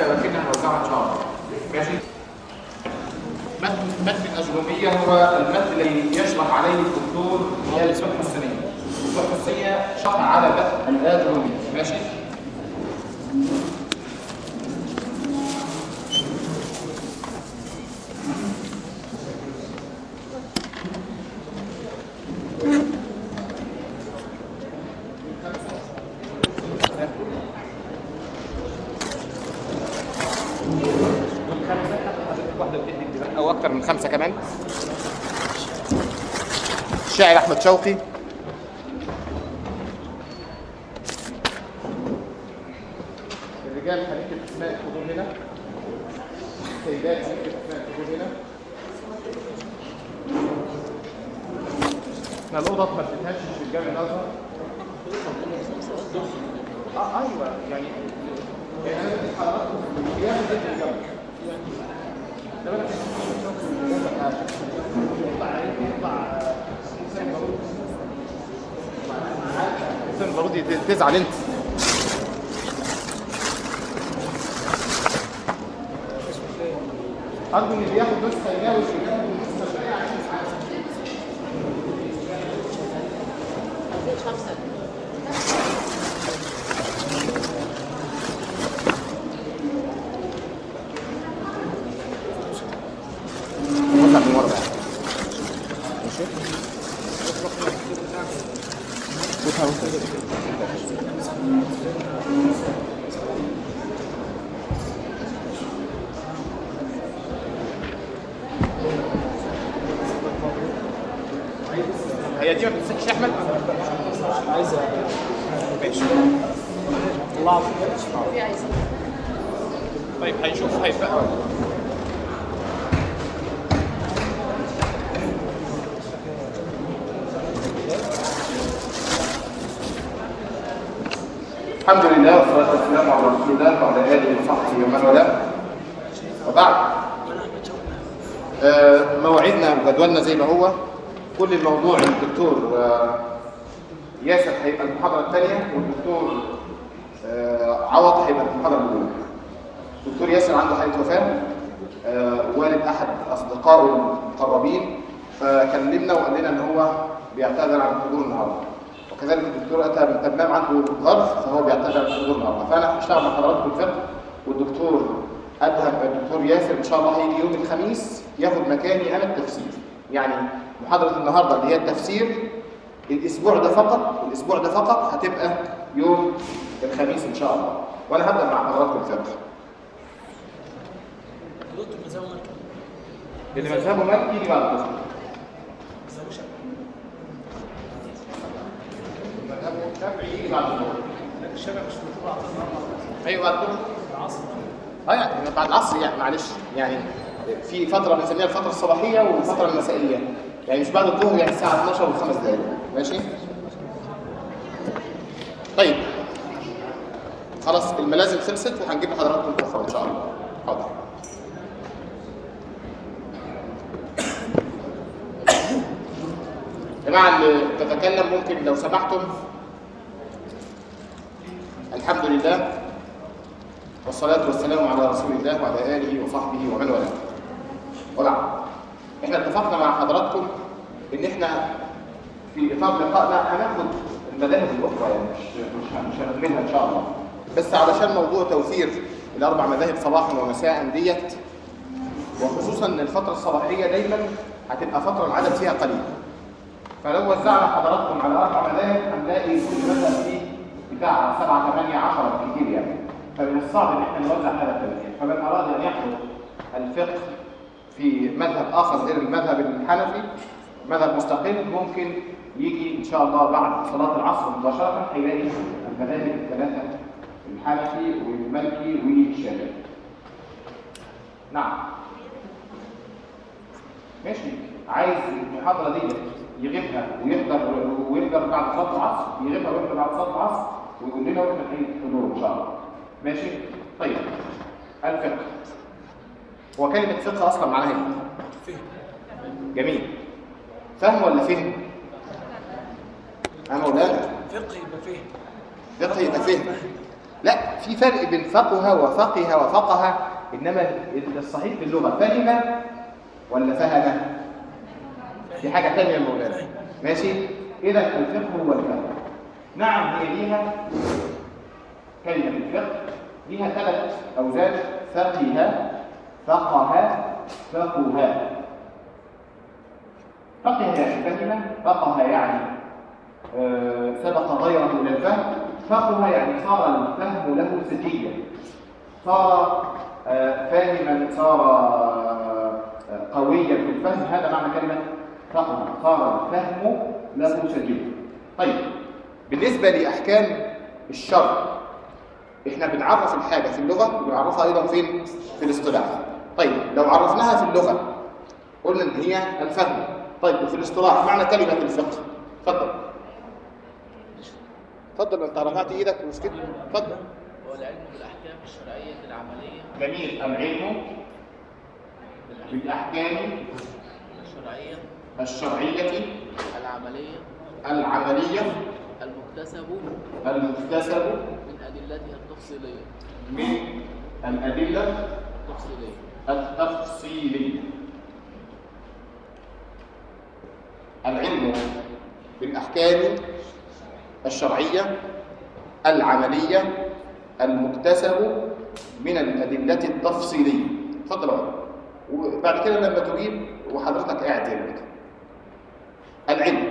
لكن هنوزعها ان شاء الله ماشي متن متن الأجرومية هو المتن الذي يشرح عليه الدكتور خلال الصفحة السنية الصفحة السنية شرح على متن الأجرومية ماشي او اكتر من خمسه كمان الشاعر احمد شوقي الرجال هنكتب اسماء الحضور هنا السيدات هنكتب اسماء الحضور هنا احنا الاوضه ما بتتهشش في الجامع الازهر اه ايوه يعني يعني انا بدي حضراتكم قيام ضد الجامع ده بقى حسين البارودي تزعل انت ارجو ان اللي ياخد نسخه يجاوز ياخد نسخه شرعيه عشان وزع من ورا بقى ماشي وسع وسع هي دي ما بتمسكش يا احمد عايزه ماشي الله يعافيك طيب هنشوف هيبقى الحمد لله والصلاة والسلام على رسول الله وعلى آله وصحبه ومن والاه وبعد آه، مواعيدنا وجدولنا زي ما هو كل الموضوع الدكتور آه، ياسر هيبقى المحاضرة الثانية والدكتور آه، عوض هيبقى المحاضرة الأولى الدكتور ياسر عنده حالة وفاة آه، والد أحد أصدقائه المقربين فكلمنا وقال لنا إن هو بيعتذر عن الحضور النهارده وكذلك الدكتور أتى من تمام عنده ظرف فهو بيعتذر عن الحضور النهارده فأنا هشتغل مع حضراتكم الفقه والدكتور أدهم الدكتور ياسر إن شاء الله هيجي يوم الخميس ياخد مكاني أنا التفسير يعني محاضرة النهارده اللي هي التفسير الأسبوع ده فقط الأسبوع ده فقط هتبقى يوم الخميس إن شاء الله وأنا هبدأ مع حضراتكم الفقه دكتور مزاوي مركب اللي مذهبه مالكي يجي بعد الظهر مزاوي شقه مذهبه شافعي يجي بعد الظهر لا الشقه مش مشهور اعتقد ايوه بعد الظهر العصر اه يعني بعد العصر يعني معلش يعني في فتره بنسميها الفتره الصباحيه والفتره المسائيه يعني مش بعد الظهر يعني الساعه 12 وخمس دقائق ماشي طيب خلاص الملازم خلصت وهنجيب لحضراتكم الاخرى ان شاء الله حاضر جماعه اللي تتكلم ممكن لو سمحتم الحمد لله والصلاة والسلام على رسول الله وعلى آله وصحبه ومن والاه. وبعد احنا اتفقنا مع حضراتكم ان احنا في اطار لقائنا هناخد المذاهب الاخرى يعني مش مش مش هنكملها ان شاء الله. بس علشان موضوع توفير الاربع مذاهب صباحا ومساء ديت وخصوصا ان الفترة الصباحية دايما هتبقى فترة العدد فيها قليل. فلو وزعنا حضراتكم على اربع مذاهب هنلاقي كل مذهب فيه بتاع 7 8 10 كتير يعني. فمن الصعب ان احنا نوزع هذا التوزيع فمن اراد ان يحضر الفقه في مذهب اخر غير المذهب الحنفي مذهب مستقل ممكن يجي ان شاء الله بعد صلاه العصر مباشره هيلاقي المذاهب الثلاثه الحنفي والمالكي والشافعي نعم ماشي عايز المحاضره دي يغيبها ويحضر ويحضر بعد صلاه العصر يغيبها ويحضر بعد صلاه العصر ويقول لنا واحنا في الحضور ان شاء الله ماشي طيب الفقه هو كلمة فقه أصلا معناها إيه؟ فهم جميل فهم ولا فهم؟ أنا مولانا فقه يبقى فهم فقه يبقى فهم لا في فرق بين فقه وفقه وفقه انما الصحيح في اللغه فهم ولا فهم دي حاجه ثانيه يا مولانا ماشي اذا الفقه هو الفهم نعم هي ليها كلمه الفقه ليها ثلاث اوزان فقه فقه فقه فقه يعني فهم فقه يعني آه، سبق غيره الى الفهم فقه يعني صار الفهم له سجيا صار آه، فاهما صار آه، قويا في الفهم هذا معنى كلمه فقه صار الفهم له سجيا طيب بالنسبه لاحكام الشرع احنا بنعرف الحاجه في اللغه وبنعرفها ايضا فين في الاصطلاح طيب لو عرفناها في اللغه قلنا ان هي الفهم طيب وفي الاصطلاح معنى كلمه الفقه اتفضل اتفضل انت رفعت ايدك وسكت اتفضل هو العلم بالأحكام الشرعية العملية جميل العلم بالاحكام الشرعية الشرعيه العملية العمليه المكتسب المكتسب من أدلتها التفصيلية من الادله التفصيلية التفصيليه العلم بالاحكام الشرعيه العمليه المكتسب من الادله التفصيليه اتفضل يا عمر. وبعد كده لما تجيب وحضرتك قاعد زي ما كده العلم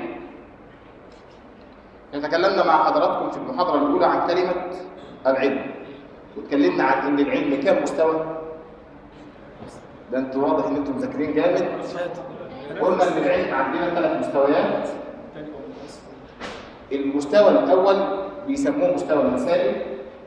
تكلمنا مع حضراتكم في المحاضره الاولى عن كلمه العلم واتكلمنا عن ان العلم كام مستوى ده انتوا واضح ان انتوا مذاكرين جامد قلنا ان العلم عندنا ثلاث مستويات المستوى الاول بيسموه مستوى المسائل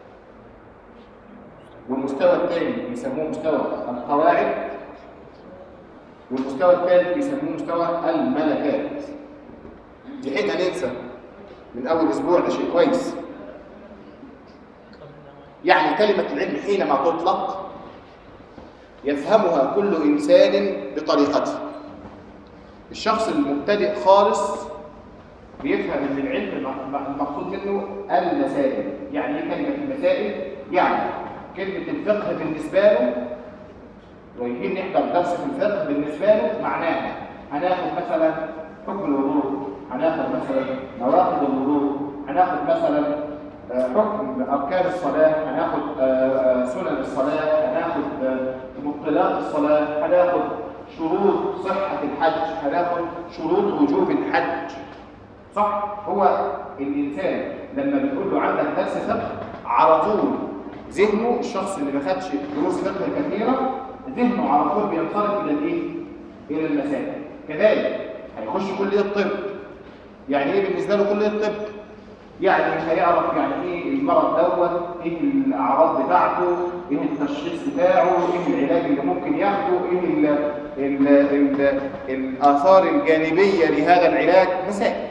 والمستوى الثاني بيسموه مستوى القواعد والمستوى الثالث بيسموه مستوى الملكات لحين هننسى من اول اسبوع ده شيء كويس يعني كلمه العلم حينما تطلق يفهمها كل انسان بطريقته الشخص المبتدئ خالص بيفهم ان العلم المقصود منه المسائل يعني ايه كلمه المسائل يعني كلمه الفقه بالنسبه له ويجي نحضر درس في الفقه بالنسبه له معناها هناخد مثلا حكم الوضوء هناخد مثلا نواقض الوضوء هناخد مثلا آه، حكم اركان الصلاه هناخد آه، آه، سنن الصلاه هناخد آه، مبطلات الصلاه هناخد شروط صحه الحج هناخد شروط وجوب الحج صح هو الانسان لما بنقول له عندك درس فقه على طول ذهنه الشخص اللي ما خدش دروس فقه كثيره ذهنه على طول بينصرف الى الايه الى المسائل كذلك هيخش كليه الطب يعني ايه بالنسبه له كليه الطب يعني هيعرف يعني ايه المرض دوت ايه الاعراض بتاعته ايه التشخيص بتاعه ايه العلاج اللي ممكن ياخده ايه ال ال ال الاثار الجانبيه لهذا العلاج مسائل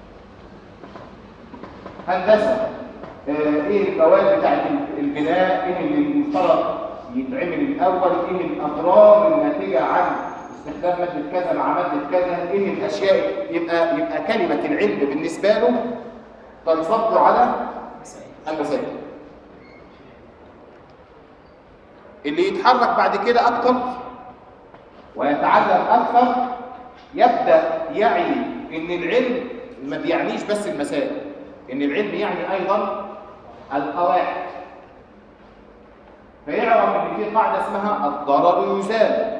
هندسه آه، ايه المواد بتاعت البناء ايه اللي المفترض يتعمل الاول ايه الاضرار الناتجه عن استخدام ماده كذا مع ماده كذا ايه الاشياء يبقى يبقى كلمه العلم بالنسبه له تنصب على المسائل اللي يتحرك بعد كده اكتر ويتعلم اكثر يبدا يعي ان العلم ما بيعنيش بس المسائل ان العلم يعني ايضا القواعد فيعرف ان في قاعده اسمها الضرر يزال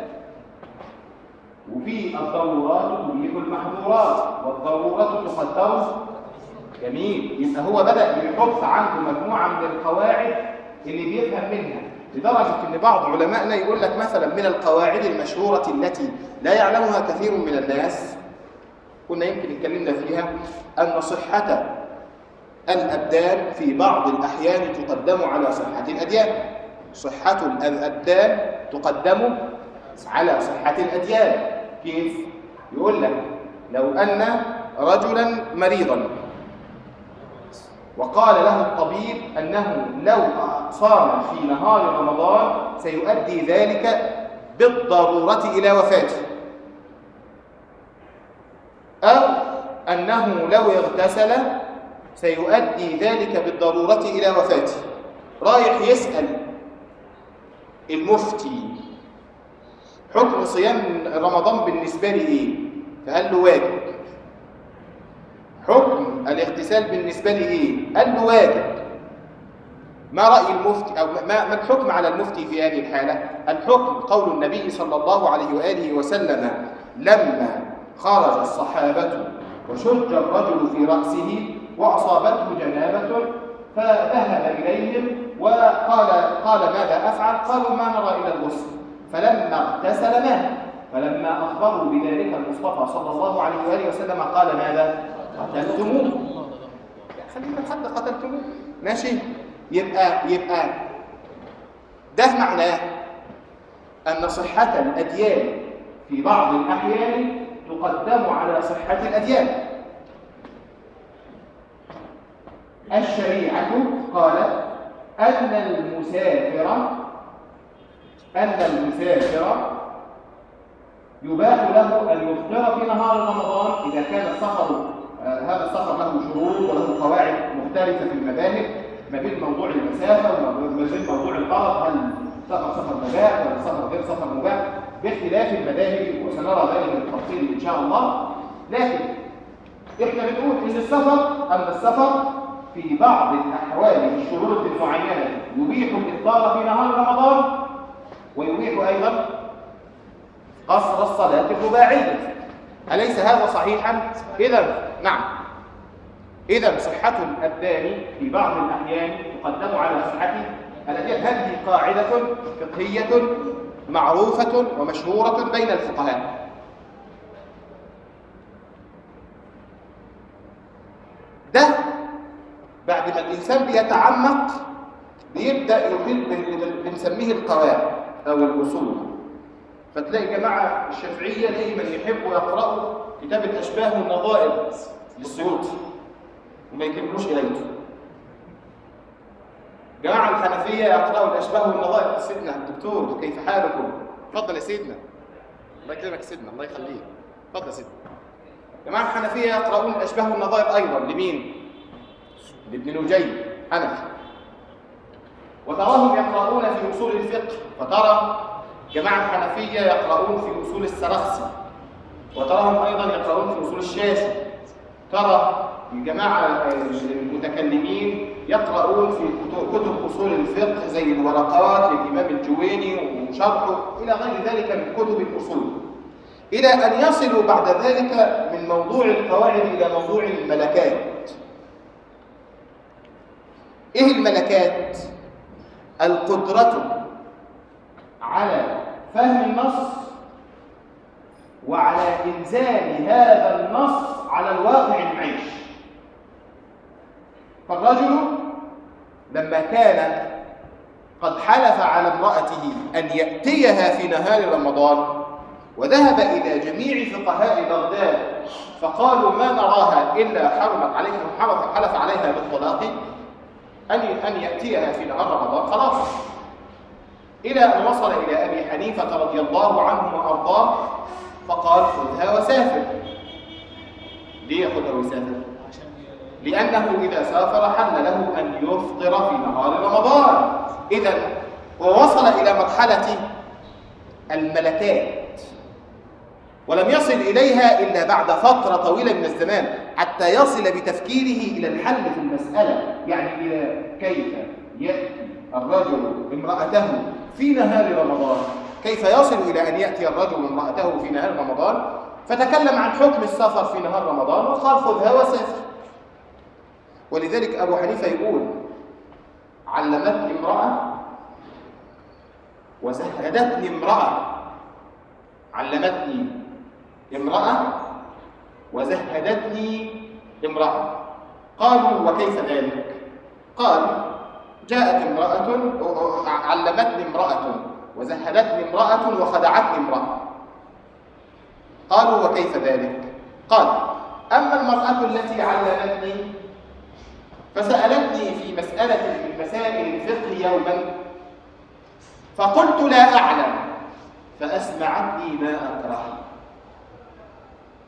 وفي الضرورات تبيح المحظورات والضرورات تقدر جميل يبقى هو بدا يحط عنده مجموعه من القواعد اللي بيفهم منها لدرجه ان بعض علمائنا يقول لك مثلا من القواعد المشهوره التي لا يعلمها كثير من الناس كنا يمكن اتكلمنا فيها ان صحه الابدان في بعض الاحيان تقدم على صحه الاديان صحه الابدان تقدم على صحه الاديان كيف يقول لك لو ان رجلا مريضا وقال له الطبيب أنه لو صام في نهار رمضان سيؤدي ذلك بالضرورة إلى وفاته أو أنه لو اغتسل سيؤدي ذلك بالضرورة إلى وفاته رايح يسأل المفتي حكم صيام رمضان بالنسبة لي ايه فقال له واجب حكم الاغتسال بالنسبة لي ايه قال له واجب ما رأي المفتي أو ما, ما الحكم على المفتي في هذه الحالة الحكم قول النبي صلى الله عليه وآله وسلم لما خرج الصحابة وشج الرجل في رأسه وأصابته جنابة فذهب إليهم وقال قال ماذا أفعل قالوا ما نرى إلى الغسل فلما اغتسل مات فلما أخبروا بذلك المصطفى صلى الله عليه وآله وسلم قال ماذا قتلتموه خلينا لحد قتلتموه ماشي يبقى يبقى ده معناه أن صحة الأديان في بعض الأحيان تقدم على صحة الأديان الشريعة قالت أن المسافر أن المسافر يباح له أن يفطر في نهار رمضان إذا كان السفر آه هذا السفر له شروط وله قواعد مختلفة في المذاهب ما بين موضوع المسافة وما بين موضوع الغرض هل سفر سفر مباح ولا سفر غير سفر مباح باختلاف المذاهب وسنرى ذلك بالتفصيل إن شاء الله لكن إحنا بنقول إن السفر أن السفر في بعض الأحوال الشروط المعينة يبيح الإفطار في نهار رمضان ويبيح أيضا قصر الصلاة الرباعية أليس هذا صحيحا؟ إذا نعم إذا صحة الأبدان في بعض الأحيان تقدم على صحة الأديان هذه قاعدة فقهية معروفة ومشهورة بين الفقهاء ده بعد ما الإنسان بيتعمق بيبدأ يحل باللي بنسميه القواعد أو الأصول فتلاقي جماعة الشافعية دايما يحبوا يقرأوا كتاب الأشباه والنظائر للسيوطي وما يكملوش إليه جماعة الحنفية يقرأوا الأشباه والنظائر سيدنا الدكتور كيف حالكم؟ اتفضل يا سيدنا الله يكرمك سيدنا الله يخليك اتفضل يا سيدنا جماعة الحنفية يقرؤون الأشباه والنظائر أيضا لمين؟ لابن نجي حنفي وتراهم يقرؤون في أصول الفقه فترى جماعة الحنفية يقرؤون في أصول السرخسي وتراهم أيضا يقرؤون في أصول الشاشي ترى الجماعة المتكلمين يقرؤون في كتب أصول الفقه زي الورقات للإمام الجويني وشرحه إلى غير ذلك من كتب الأصول إلى أن يصلوا بعد ذلك من موضوع القواعد إلى موضوع الملكات إيه الملكات؟ القدرة على فهم النص وعلى إنزال هذا النص على الواقع المعيش فالرجل لما كان قد حلف على امرأته أن يأتيها في نهار رمضان وذهب إلى جميع فقهاء بغداد فقالوا ما نراها إلا حرمت عليها حرف حلف عليها بالطلاق أن أن يأتيها في نهار رمضان خلاص إلى أن وصل إلى أبي حنيفة رضي الله عنه وأرضاه فقال خذها وسافر ليه ياخذها ويسافر؟ لأنه إذا سافر حل له أن يفطر في نهار رمضان إذا ووصل إلى مرحلة الملكات ولم يصل إليها إلا بعد فترة طويلة من الزمان حتى يصل بتفكيره إلى الحل في المسألة يعني إلى كيف يأتي الرجل امرأته في نهار رمضان كيف يصل إلى أن يأتي الرجل امرأته في نهار رمضان فتكلم عن حكم السفر في نهار رمضان وقال خذها وسافر ولذلك أبو حنيفة يقول علمتني امرأة وزهدتني امرأة علمتني امرأة وزهدتني امرأة قالوا وكيف ذلك قال جاءت امرأة علمتني امرأة وزهدتني امرأة وخدعتني امرأة قالوا وكيف ذلك قال أما المرأة التي علمتني فسألتني في مسألة من مسائل الفقه يوما فقلت لا أعلم فأسمعتني ما أكره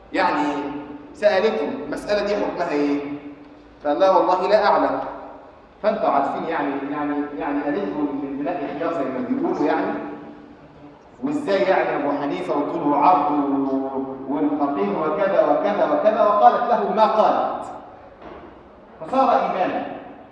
يعني سألته المسألة دي حكمها إيه؟ فقال لا والله لا أعلم فانتوا عارفين يعني يعني يعني قالوا من بناء خيار زي ما بيقولوا يعني وازاي يعني ابو حنيفه وطول عرض و- والفقيه وكذا وكذا وكذا وقالت له ما قالت فصار ايمانا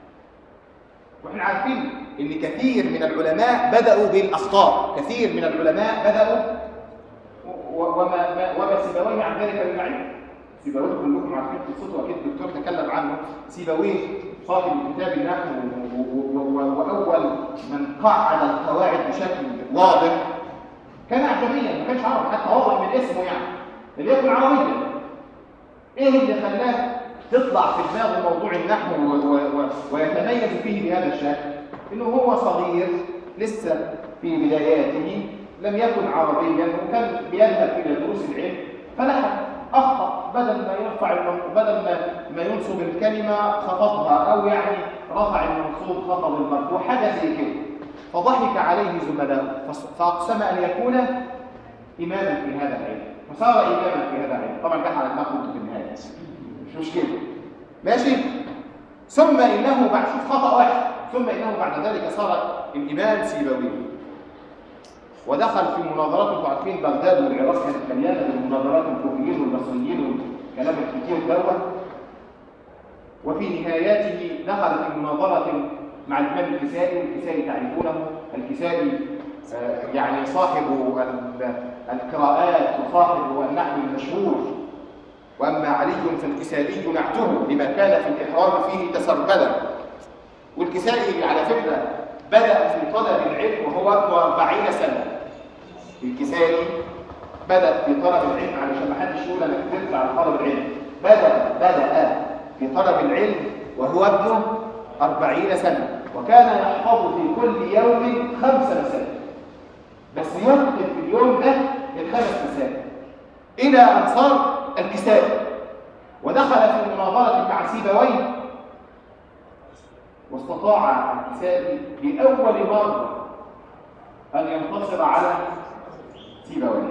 واحنا عارفين ان كثير من العلماء بداوا بالاخطاء كثير من العلماء بداوا و- وما ما- وما سيبويه عن ذلك ببعيد سيبويه كلكم عارفين قصته واكيد الدكتور تكلم عنه سيبويه صاحب كتاب النحو و- و- و- واول من قعد القواعد بشكل واضح كان اعجميا ما كانش عربي حتى واضح من اسمه يعني اللي يكون عربيا ايه اللي خلاه تطلع في دماغه موضوع النحو و- و- و- ويتميز فيه بهذا الشكل انه هو صغير لسه في بداياته لم يكن عربيا وكان بيذهب الى دروس العلم فلحق اخطا بدل ما يرفع الم- بدل ما ما ينصب الكلمه خفضها او يعني رفع المنصوب خفض المرفوع حاجه زي كده فضحك عليه زملاؤه فص- فاقسم ان يكون اماما في هذا العلم فصار اماما في هذا العلم طبعا جه على دماغه في النهايه مش مشكله ماشي ثم انه بعد شوف خطا واحد ثم انه بعد ذلك صار الامام سيبويه ودخل في مناظرات انتوا عارفين بغداد والعراق كانت مليانه بالمناظرات الكوفيين والبصريين والكلام الكتير دوت وفي نهاياته دخل في مناظره مع الامام الكسائي والكسائي تعرفونه الكسائي آه، يعني صاحب ال- القراءات وصاحب النحو المشهور واما علي فالكسائي نعته لما كان في الاحرام فيه تسربلا والكسائي على فكره بدا في طلب العلم وهو ابن 40 سنه الكسائي بدا في طلب العلم علشان ما حدش يقول انا كبرت على طلب العلم بدا بدا في طلب العلم وهو ابن 40 سنه وكان يحفظ في كل يوم خمس مسائل بس يكتب في اليوم ده الخمس مسائل الى ان صار الكسائي ودخل في مناظره مع سيبويه واستطاع الكسائي لأول مرة أن ينتصر على سيبويه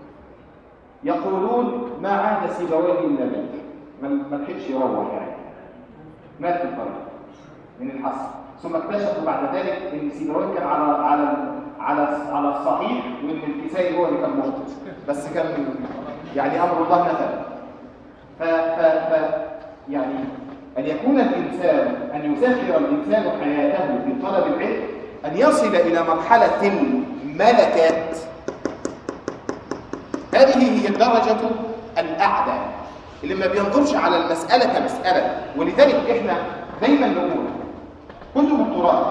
يقولون ما عاد سيبويه إلا مات ما ما لحقش يروح يعني مات في الطريق من الحسن ثم اكتشفوا بعد ذلك ان سيبويه كان على على على على الصحيح وان الكسائي هو اللي كان مخطئ بس كان يعني امر الله نفذ ف ف ف يعني أن يكون الإنسان أن يسخر الإنسان حياته في طلب العلم أن يصل إلى مرحلة الملكات هذه هي الدرجة الأعلى اللي ما بينظرش على المسألة كمسألة ولذلك إحنا دايما نقول كتب التراث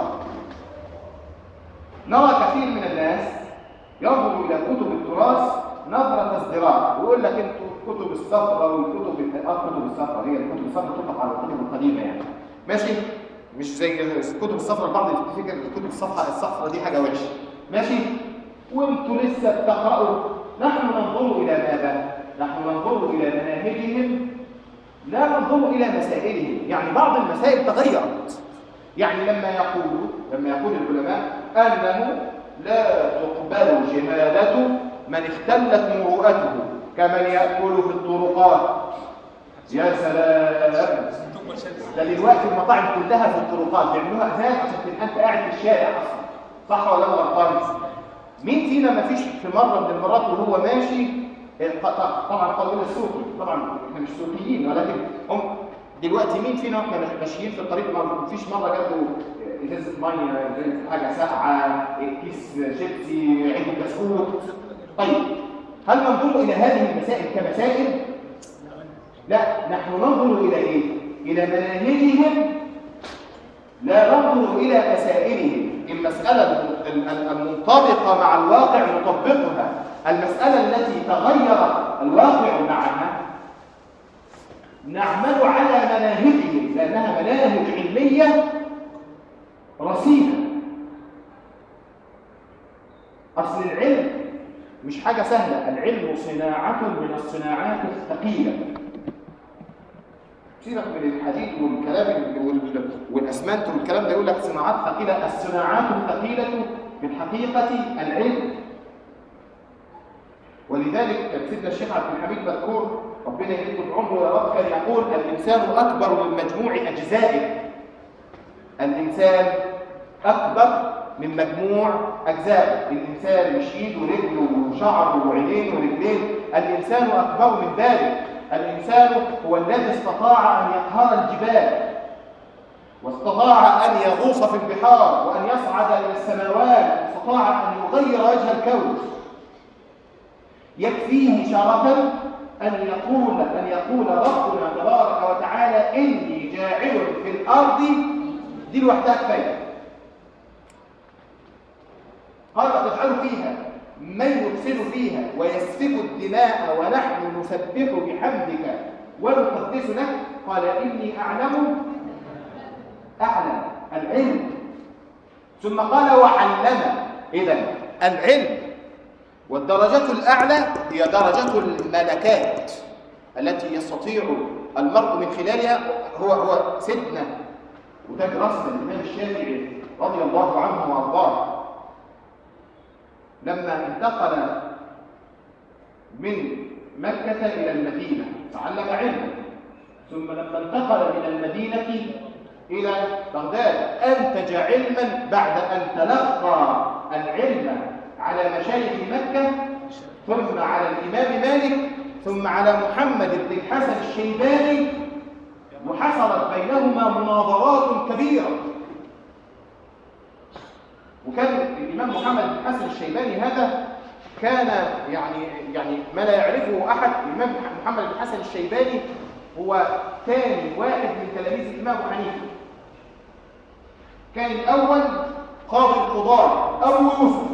نرى كثير من الناس ينظر إلى كتب التراث نظرة ازدراء ويقول لك انتوا كتب الصفرة والكتب ال- اه كتب الصفرة هي الكتب الصفرة تطلق على الكتب القديمة يعني ماشي مش زي كتب الصفرة البعض يفتكر الكتب الصفحة الصفرة دي حاجة وحشة ماشي وانتوا لسه بتقرأوا نحن ننظر إلى ماذا؟ نحن ننظر إلى مناهجهم لا ننظر إلى مسائلهم يعني بعض المسائل تغيرت يعني لما يقول لما يقول العلماء أنه لا تقبل شهادة من اختلت مروءته كمن يأكل في الطرقات يا سلام ده دلوقتي المطاعم كلها في الطرقات بيعملوها ازاز عشان تبقى انت قاعد في الشارع اصلا صح ولا انا غلطان مين فينا ما فيش في مره من المرات وهو ماشي ط- طبعا قانون السوقي طبعا احنا مش سوقيين ولكن هم دلوقتي مين فينا واحنا ماشيين في الطريق ما فيش مره جنبه ازازه ميه ازازه حاجه ساقعه كيس شيبسي علبه بسكوت طيب هل ننظر الى هذه المسائل كمسائل لا نحن ننظر الى ايه الى مناهجهم لا ننظر الى مسائلهم المساله ال- ال- المنطبقه مع الواقع نطبقها المساله التي تغير الواقع معها نعمل على مناهجهم لانها مناهج علميه رصينه اصل العلم مش حاجه سهله العلم صناعه من الصناعات الثقيله سيبك من الحديد والكلام ال- وال- والاسمنت والكلام ده يقول لك صناعات ثقيله الصناعات الثقيله في الحقيقه العلم ولذلك كان سيدنا الشيخ عبد الحميد مذكور ربنا يديله العمر يا رب كان يقول الانسان اكبر من مجموع اجزائه الإنسان أكبر من مجموع أجزائه الإنسان مش إيد ورجل وشعر وعينين ورجلين الإنسان أكبر من ذلك الإنسان هو الذي استطاع أن يقهر الجبال واستطاع أن يغوص في البحار وأن يصعد إلى السماوات واستطاع أن يغير وجه الكون يكفيه شرفا أن يقول أن يقول ربنا تبارك وتعالى إني جاعل في الأرض دي لوحدها كفاية قال تجعل فيها من يفسد فيها ويسفك الدماء ونحن نسبح بحمدك ونقدس لك قال إني أعلم أعلم العلم ثم قال وعلم إذا العلم والدرجة الأعلى هي درجة الملكات التي يستطيع المرء من خلالها هو هو سيدنا وده رسم الإمام الشافعي رضي الله عنه وأرضاه لما انتقل من مكة إلى المدينة تعلم علما ثم لما انتقل من المدينة إلى بغداد أنتج علما بعد أن تلقى العلم على مشايخ مكة ثم على الإمام مالك ثم على محمد بن الحسن الشيباني وحصلت بينهما مناظرات كبيرة وكان الإمام محمد بن الحسن الشيباني هذا كان يعني يعني ما لا يعرفه أحد الإمام محمد بن الحسن الشيباني هو ثاني واحد من تلاميذ الإمام أبو حنيفة كان الأول قاضي القضاة أبو يوسف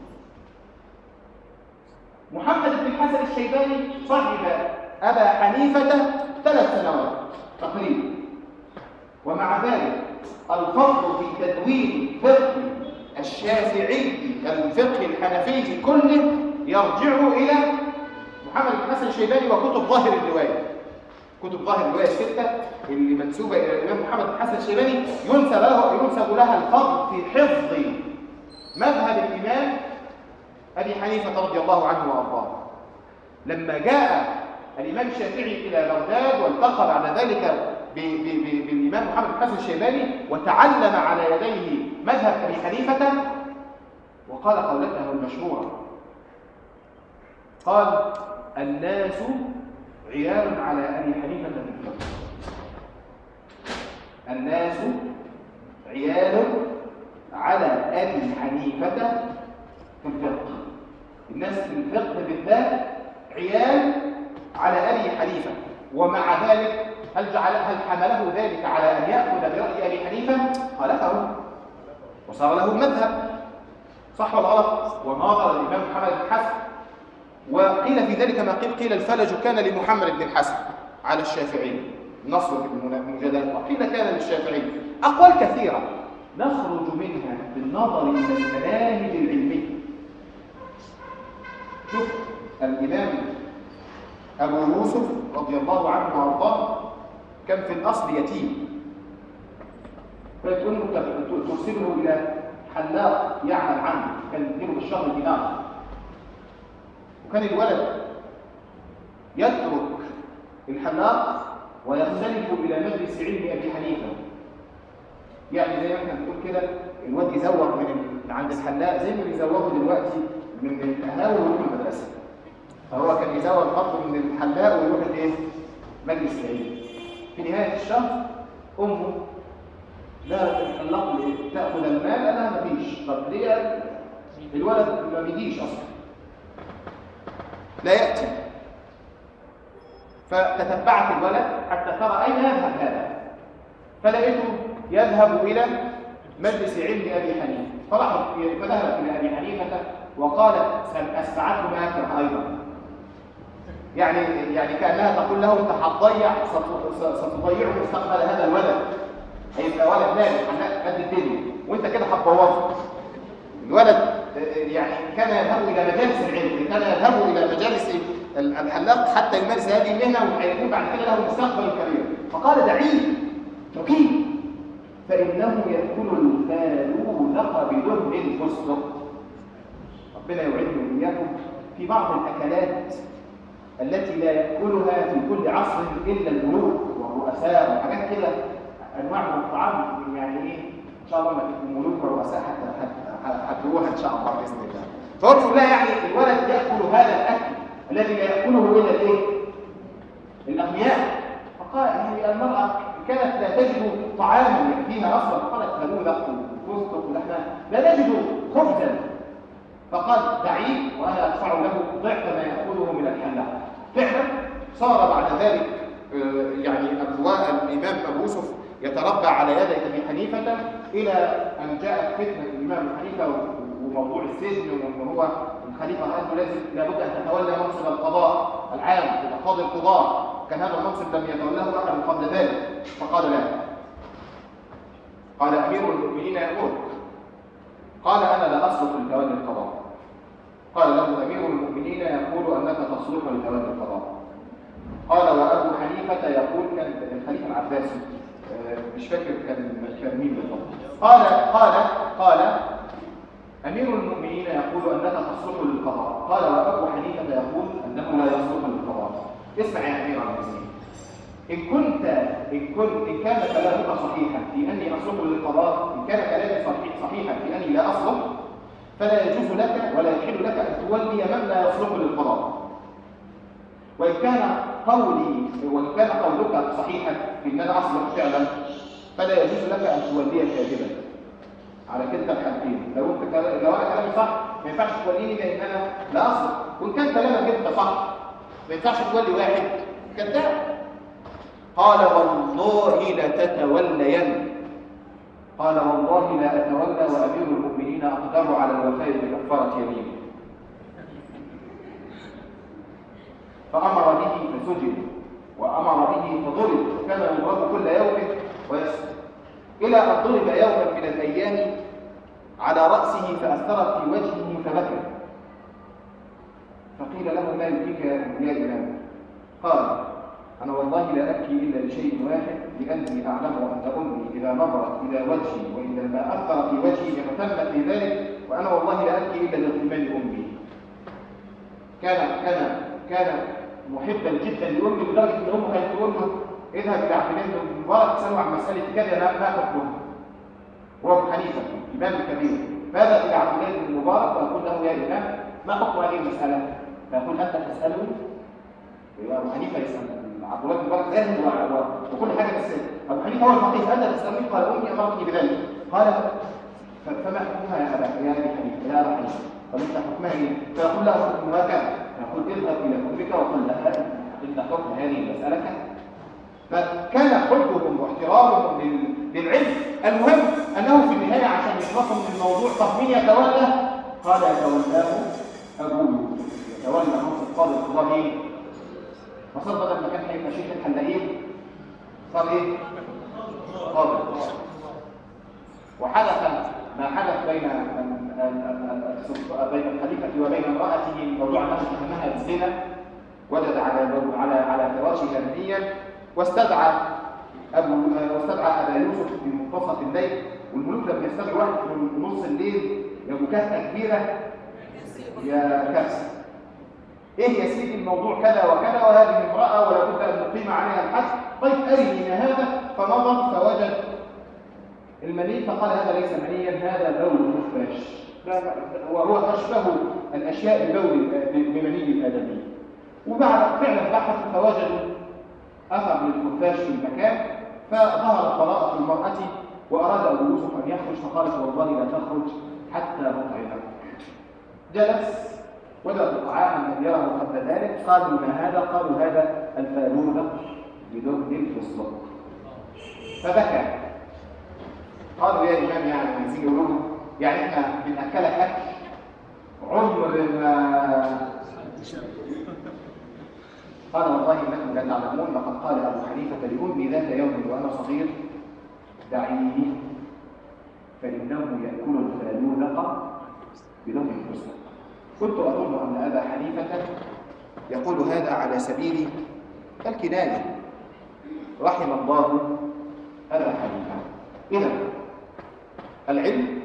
محمد بن الحسن الشيباني صاحب أبا حنيفة ثلاث سنوات تقريبا ومع ذلك الفضل في تدوين فقه الشافعي الفقه الحنفي كله يرجع إلى محمد بن الحسن الشيباني وكتب ظاهر الرواية كتب ظاهر الرواية الستة اللي منسوبة إلى الإمام محمد بن الحسن الشيباني ينسب له ينسب لها الفضل في حفظ مذهب الإمام أبي حنيفة رضي الله عنه وأرضاه لما جاء الإمام الشافعي إلى بغداد والتقى بعد ذلك ب- ب- ب- بالإمام محمد بن حسن الشيباني وتعلم على يديه مذهب أبي حنيفة وقال قولته المشهورة قال الناس عيال على أبي حنيفة في الفقه الناس عيال على أبي حنيفة في الفقه الناس في الفقه بالذات عيال على أبي حنيفة ومع ذلك هل جعل هل حمله ذلك على أن يأخذ برأي أبي حنيفة؟ خالفه وصار له مذهب صح ولا غلط؟ وناظر الإمام محمد بن حسن وقيل في ذلك ما قيل قيل الفلج كان لمحمد بن الحسن على الشافعي نصر في المجادلات وقيل كان للشافعي أقوال كثيرة نخرج منها بالنظر إلى المناهج العلمية شوف الإمام أبو يوسف رضي الله عنه وأرضاه كان في الأصل يتيم فتقول له ترسله إلى حلاق يعمل عنه كان يديله بالشهر دينار وكان الولد يترك الحلاق ويختلف إلى مجلس علم أبي حنيفة يعني زي ما احنا بنقول كده الواد يزوق من ال- عند الحلاق زي ما بيزوقوا دلوقتي من القهاوي ويروح المدرسه فهو كان يزوق برضه من الحلاق ويروح الايه؟ مجلس العلم في نهايه الشهر امه لا الحلاق ليه؟ تاخذ المال قال لها مفيش طب ليه؟ الولد ما بيجيش اصلا لا ياتي فتتبعت الولد حتى ترى اين يذهب هذا فلقيته يذهب إلى مجلس علم أبي حنيفة فراحت فذهبت إلى أبي حنيفة وقالت سأستعد معك أيضا يعني يعني كأنها تقول له أنت هتضيع ست- ستضيع مستقبل هذا الولد هيبقى ولد ناجح حلاق قد الدنيا وأنت كده هتبوظه الولد آه، يعني كان يذهب إلى مجالس العلم كان يذهب إلى مجالس الحلاق حتى يمارس هذه المهنة ويكون بعد كده له مستقبل كبير فقال دعيه تقيه فإنه يأكل الفالوذق بدهن الفستق ربنا يوعدنا وإياكم في بعض الأكلات التي لا يأكلها في كل عصر إلا الملوك والرؤساء وحاجات كده أنواع من الطعام يعني إيه ان شاء الله ما تبقوا ملوك ورؤساء حتى حتى هتدوها ان شاء الله باذن الله فهو بيقول لها يعني الولد ياكل هذا الاكل الذي لا ياكله الا الايه؟ الاغنياء فقال هي المراه كانت لا تجد طعاما يكفيها اصلا قالت فلوذق وفستق ولحمه لا نجد خبزا فقال دعيه وانا ادفع له ضعف ما ياخذه من الحلاق فعلا صار بعد ذلك آه، يعني ابواء الامام ابو يوسف يتربى على يدي ابي حنيفه الى ان جاءت فتنه الامام ابو حنيفه وموضوع السجن وان هو الخليفه قال له لازم لابد ان تتولى منصب القضاء العام تبقى قاضي القضاء كان هذا المنصب لم يتولاه احد قبل ذلك فقال لا قال امير المؤمنين يامرك قال انا لا اصلح لتولي القضاء قال له امير المؤمنين يقول انك تصلح لتولي القضاء قال وابو حنيفه يقول كان الخليفه العباسي آه، مش فاكر كان كان مين بالضبط قال قال قال امير المؤمنين يقول انك تصلح للقضاء قال وابو حنيفه يقول انه لا يصلح للقضاء اسمع يا امير المؤمنين ان كنت ان كنت ان كان كلامك صحيحا في اني اصلح للقضاء ان كان كلامي صحيح صحيحا في اني لا اصلح فلا يجوز لك ولا يحل لك ان تولي من لا يصلح للقضاء وان كان قولي وان كان قولك صحيحا في ان انا اصلح فعلا فلا يجوز لك ان تولي كاذبا على كلتا الحالتين لو انت كلا- لو انا كلامي صح ما ينفعش توليني لان انا لا اصلح وان كان كلامك انت صح ما ينفعش تولي واحد كذاب قال والله لتتولين قال والله لا اتولى وامير المؤمنين اقدر على الوفاء بكفاره يمينه فامر به فسجن وامر به فضرب وكان يضرب كل يوم ويسجد الى ان ضرب يوما من الايام على راسه فاثرت في وجهه فبكى فقيل له ما يبكيك يا امام قال أنا والله لا أبكي إلا لشيء واحد لأني أعلم أن أمي إذا نظرت إلى وجهي وإذا ما أثر في وجهي اغتمت في ذلك وأنا والله لا أبكي إلا لاغتمال أمي كان كان كان محبا جدا لأمي لدرجة أن أمه كانت تقول له اذهب إلى عبد الله بن مبارك تسأله عن مسألة كذا ما ما حكمها هو أبو حنيفة إمام كبير فذهب إلى عبد الله بن مبارك ويقول له يا إمام ما حكم هذه المسألة؟ فيقول أنت تسأله يبقى ابو حنيفه يسال عبد الله بن مبارك ذاهب و- و- وكل حاجه بس ابو حنيفه هو الفقيه انت تسالني قال امي امرتني بذلك قال ف- فما حكمها يا ابا يا ابي حنيفه يا ابا حنيفه قال انت حكمها ايه؟ فيقول له حكمها كذا يقول اذهب الى امك وقل لها ان حكم هذه المساله كذا فكان حبهم واحترامهم لل- للعلم المهم انه في النهايه عشان يخلصوا من الموضوع طب مين يتولى؟ قال يتولاه ابوه يتولى منصب قاضي القضاء مين؟ فصار بدل ما كان هيبقى شيخ الحلاقين صار ايه؟ قاضي وحدث ما حدث بين ال- ال- ال- ال- السلطة- بين الخليفة وبين امرأته موضوع أنه اتهمها بالزنا وجد على على على فراشها منيا واستدعى أبو واستدعى أبا يوسف في منتصف الليل والملوك لما يستدعوا واحد في نص الليل يا مكافأة كبيرة يا كارثة ايه يا سيدي الموضوع كذا وكذا وهذه امرأة ولا بد ان نقيم عليها الحد طيب ارني ما هذا فنظر فوجد المني فقال هذا ليس منيا هذا بول خفاش لا- لا- وهو اشبه الاشياء ببول بمني الادمي وبعد فعلا بحثوا فوجدوا اثر للخفاش في المكان فظهرت براءة المرأة واراد ابو يوسف ان يخرج فقالت والله لا تخرج حتى نطعمك جلس وجد طعاما لم يره قبل ذلك قالوا ما هذا قالوا هذا الفالوذة بدهن في الصدق فبكى قالوا يا امام يعني عايزين يقولوا له يعني احنا بناكلك اكل عمر ما قال والله انكم لا تعلمون لقد قال ابو حنيفه لامي ذات يوم وانا صغير دعيني فانه ياكل الفالوذة بدهن في الصدق كنت أظن أن أبا حنيفة يقول هذا على سبيل الكناية رحم الله أبا حنيفة إذا العلم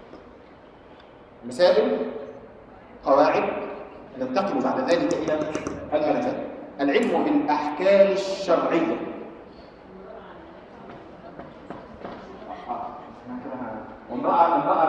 مسائل قواعد ننتقل بعد ذلك إلى المنزل العلم بالأحكام الشرعية آه، إحنا كده امرأة امرأة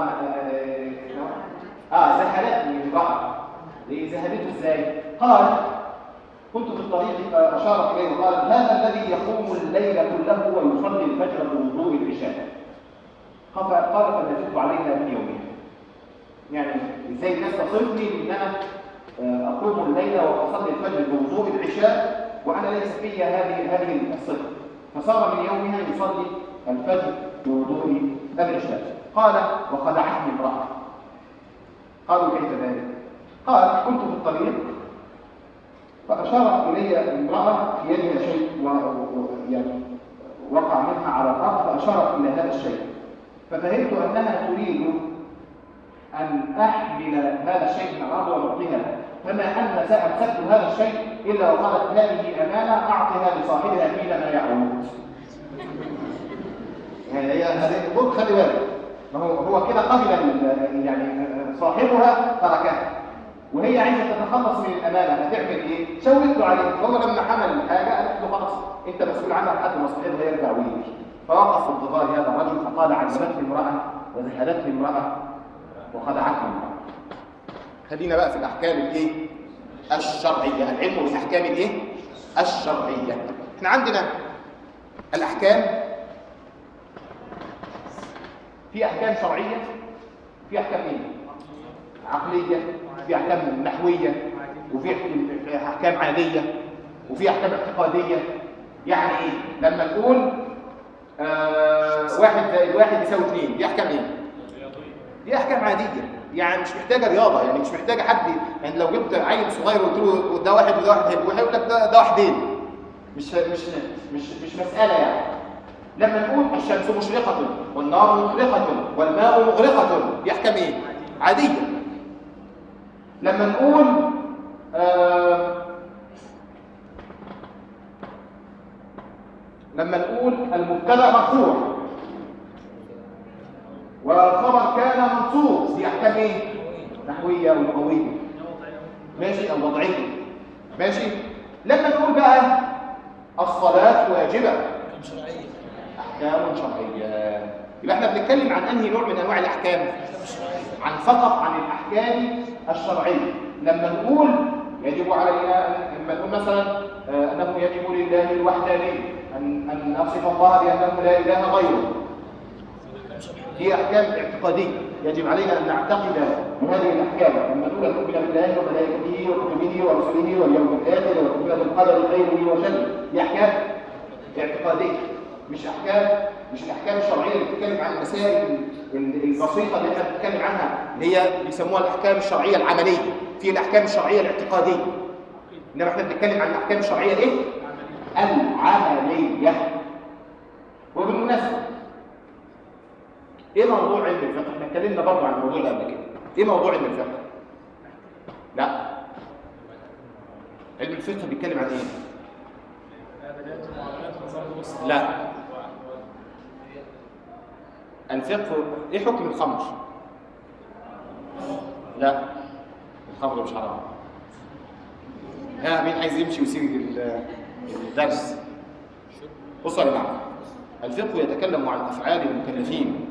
اه آه، زهلتني امرأة إيه زهلته ازاي؟ قال كنت في الطريق فأشارت إليه وقال هذا الذي يقوم الليل كله ويصلي الفجر بوضوء العشاء قال قال فنزلت عليها من يومها يعني ازاي الناس تصلني ان انا آه، اقوم الليل واصلي الفجر بوضوء العشاء وانا ليس في هذه هذه الصفه فصار من يومها يصلي الفجر بوضوء العشاء قال وخدعتني امراه قالوا كيف ذلك قال كنت في الطريق فاشارت الي امراه في يدها شيء و... و... يعني وقع منها على الارض فاشارت الى هذا الشيء ففهمت انها تريد أن أحمل هذا الشيء من الأرض وأعطيها فما أن أمسكت هذا الشيء إلا وقالت هذه أمانة أعطها لصاحبها حينما يعود يعني هي هذه قلت خلي بالك ما هو هو كده قبل ال- يعني صاحبها تركها وهي عايزه تتخلص من الامانه هتعمل ايه؟ شاورت له عليه فهو لما حمل الحاجه قالت له خلاص انت مسؤول عنها لحد ما صاحبها يرجع ويجي فوقف في انتظار هذا الرجل فقال علمتني امراه وزهدتني امراه وخدعتني امرأة خلينا بقى في الأحكام الإيه؟ الشرعية العلم بالأحكام الإيه؟ الشرعية احنا عندنا الأحكام في أحكام شرعية في أحكام إيه؟ عقلية في أحكام نحوية وفي أحكام عادية وفي أحكام اعتقادية يعني إيه؟ لما نقول آه واحد زائد واحد يساوي اثنين دي أحكام إيه؟ دي احكام عاديه يعني مش محتاجه رياضه يعني مش محتاجه حد يعني لو جبت عيل صغير وقلت له ده واحد وده واحد هيبقى هيقول لك ده ده واحدين مش مش مش مش مساله يعني لما نقول الشمس مشرقه والنار مغرقه والماء مغرقه دي احكام ايه عاديه لما نقول آه لما نقول المبتدا مرفوع والخبر كان منصوب دي احكام ايه نحويه ولغويه ماشي او وضعيه ماشي لما نقول بقى الصلاه واجبه كم شرعية احكام شرعيه يبقى احنا بنتكلم عن انهي نوع من انواع الاحكام كم شرعية عن فقط عن الاحكام الشرعيه لما نقول يجب علينا أن- لما نقول مثلا آه، انه يجب لله الوحداني ان ان نصف الله بانه لا اله غيره كم شرعية هي احكام اعتقاديه يجب علينا ان نعتقد بهذه الاحكام لما نقول ان نؤمن بالله وملائكته وكتبه ورسله واليوم الاخر ونؤمن بالقدر خيره وشره دي احكام اعتقاديه مش احكام مش الاحكام الشرعيه اللي بتتكلم عن المسائل ال- البسيطه اللي احنا بنتكلم عنها اللي هي بيسموها الاحكام الشرعيه العمليه في الاحكام الشرعيه الاعتقاديه انما احنا بنتكلم عن الاحكام الشرعيه الايه العمليه وبالمناسبه ايه موضوع علم الفقه احنا اتكلمنا برضه عن الموضوع ده قبل كده ايه موضوع علم الفقه لا علم الفقه بيتكلم عن ايه لا الفقه ايه حكم الخمر لا الخمر مش حرام ها مين عايز يمشي ويسيب ال- الدرس بصوا يا جماعه الفقه يتكلم عن افعال المكلفين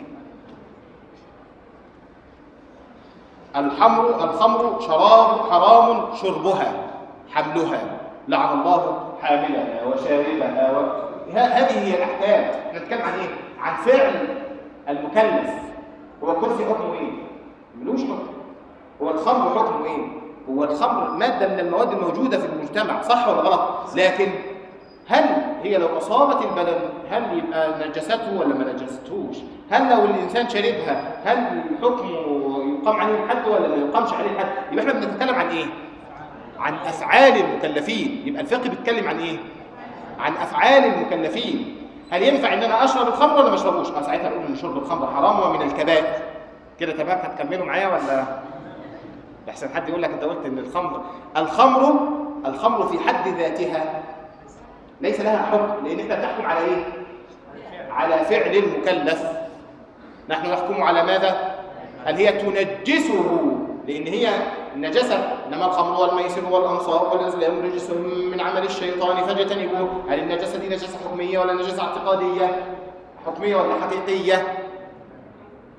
الحمر الخمر شراب حرام شربها حملها لعن الله حاملها وشاربها و... ه- هذه هي الاحكام احنا بنتكلم عن ايه عن فعل المكلف هو الكرسي حكمه ايه ملوش حكم هو الخمر حكمه ايه هو الخمر ماده من المواد الموجوده في المجتمع صح ولا غلط لكن هل هي لو اصابت البدن هل يبقى نجسته ولا ما نجستهوش هل لو الانسان شربها هل حكمه يقام عليه الحد ولا ما يقامش عليه الحد يبقى احنا بنتكلم عن ايه عن افعال المكلفين يبقى الفقه بيتكلم عن ايه عن افعال المكلفين هل ينفع ان انا اشرب الخمر ولا ما اشربوش اه ساعتها نقول ان شرب الخمر حرام ومن الكبائر كده تمام هتكملوا معايا ولا لحسن حد يقول لك انت قلت ان الخمر الخمر الخمر في حد ذاتها ليس لها حكم لان احنا بنحكم على ايه على فعل المكلف نحن نحكم على ماذا هل هي تنجسه لان هي النجاسه انما الخمر والميسر والانصاب والازلام رجس من عمل الشيطان فاجتنبوه هل النجاسه دي نجاسه حكميه ولا نجاسه اعتقاديه حكميه ولا حقيقيه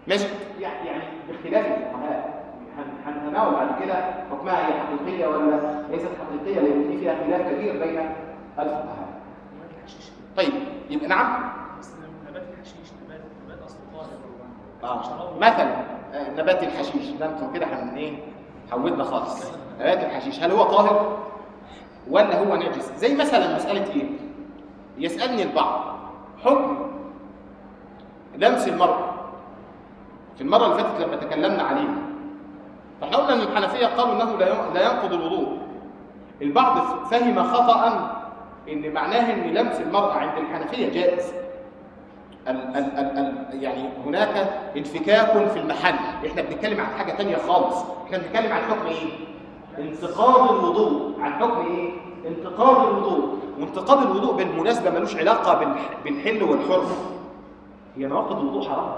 ماشي يعني يعني باختلاف الفقهاء هن- هنتناول بعد كده حكمها هي حقيقيه ولا ليست حقيقيه لان في فيها خلاف كبير بين الفقهاء نبات الحشيش طيب يبقى نعم بس نبات الحشيش نبات نبات اصله طاهر اه مثلا آه، نبات الحشيش ده انتوا كده هن ايه حودنا خالص نبات الحشيش هل هو طاهر ولا هو نجس زي مثلا مساله ايه يسالني البعض حكم لمس المرأة في المرة اللي فاتت لما تكلمنا عليه فاحنا قلنا ان الحنفية قالوا انه لا ين- لا ينقض الوضوء البعض ف- فهم خطأ ان معناه ان لمس المرأة عند الحنفية جائز ال ال ال ال يعني هناك انفكاك في المحل احنا بنتكلم عن حاجة تانية خالص احنا بنتكلم عن حكم ايه انتقاض الوضوء عن حكم ايه انتقاض الوضوء وانتقاض الوضوء بالمناسبة ملوش علاقة بالح- بالحل والحرم هي نواقض الوضوء حرام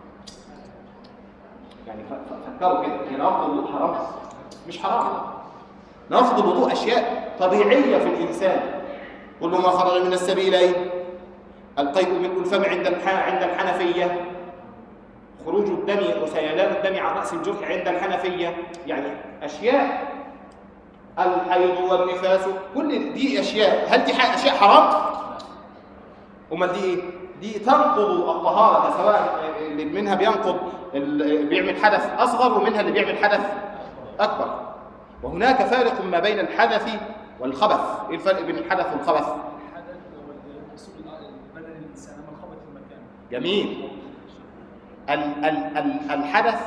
يعني ف- ف- فكروا كده هي نواقض الوضوء حرام مش حرام نواقض الوضوء اشياء طبيعيه في الانسان كل ما خرج من السبيلين القيء من الفم عند الح- عند الحنفيه خروج الدم وسيلان الدم عن راس الجرح عند الحنفيه يعني اشياء الحيض والنفاس كل دي اشياء هل دي ح- اشياء حرام امال دي ايه دي تنقض الطهاره سواء اللي منها بينقض اللي بيعمل حدث اصغر ومنها اللي بيعمل حدث اكبر وهناك فارق ما بين الحدث والخبث ايه الفرق بين الحدث والخبث الحدث والوصول بدن الانسان لما انخبط في المكان جميل ال ال ال الحدث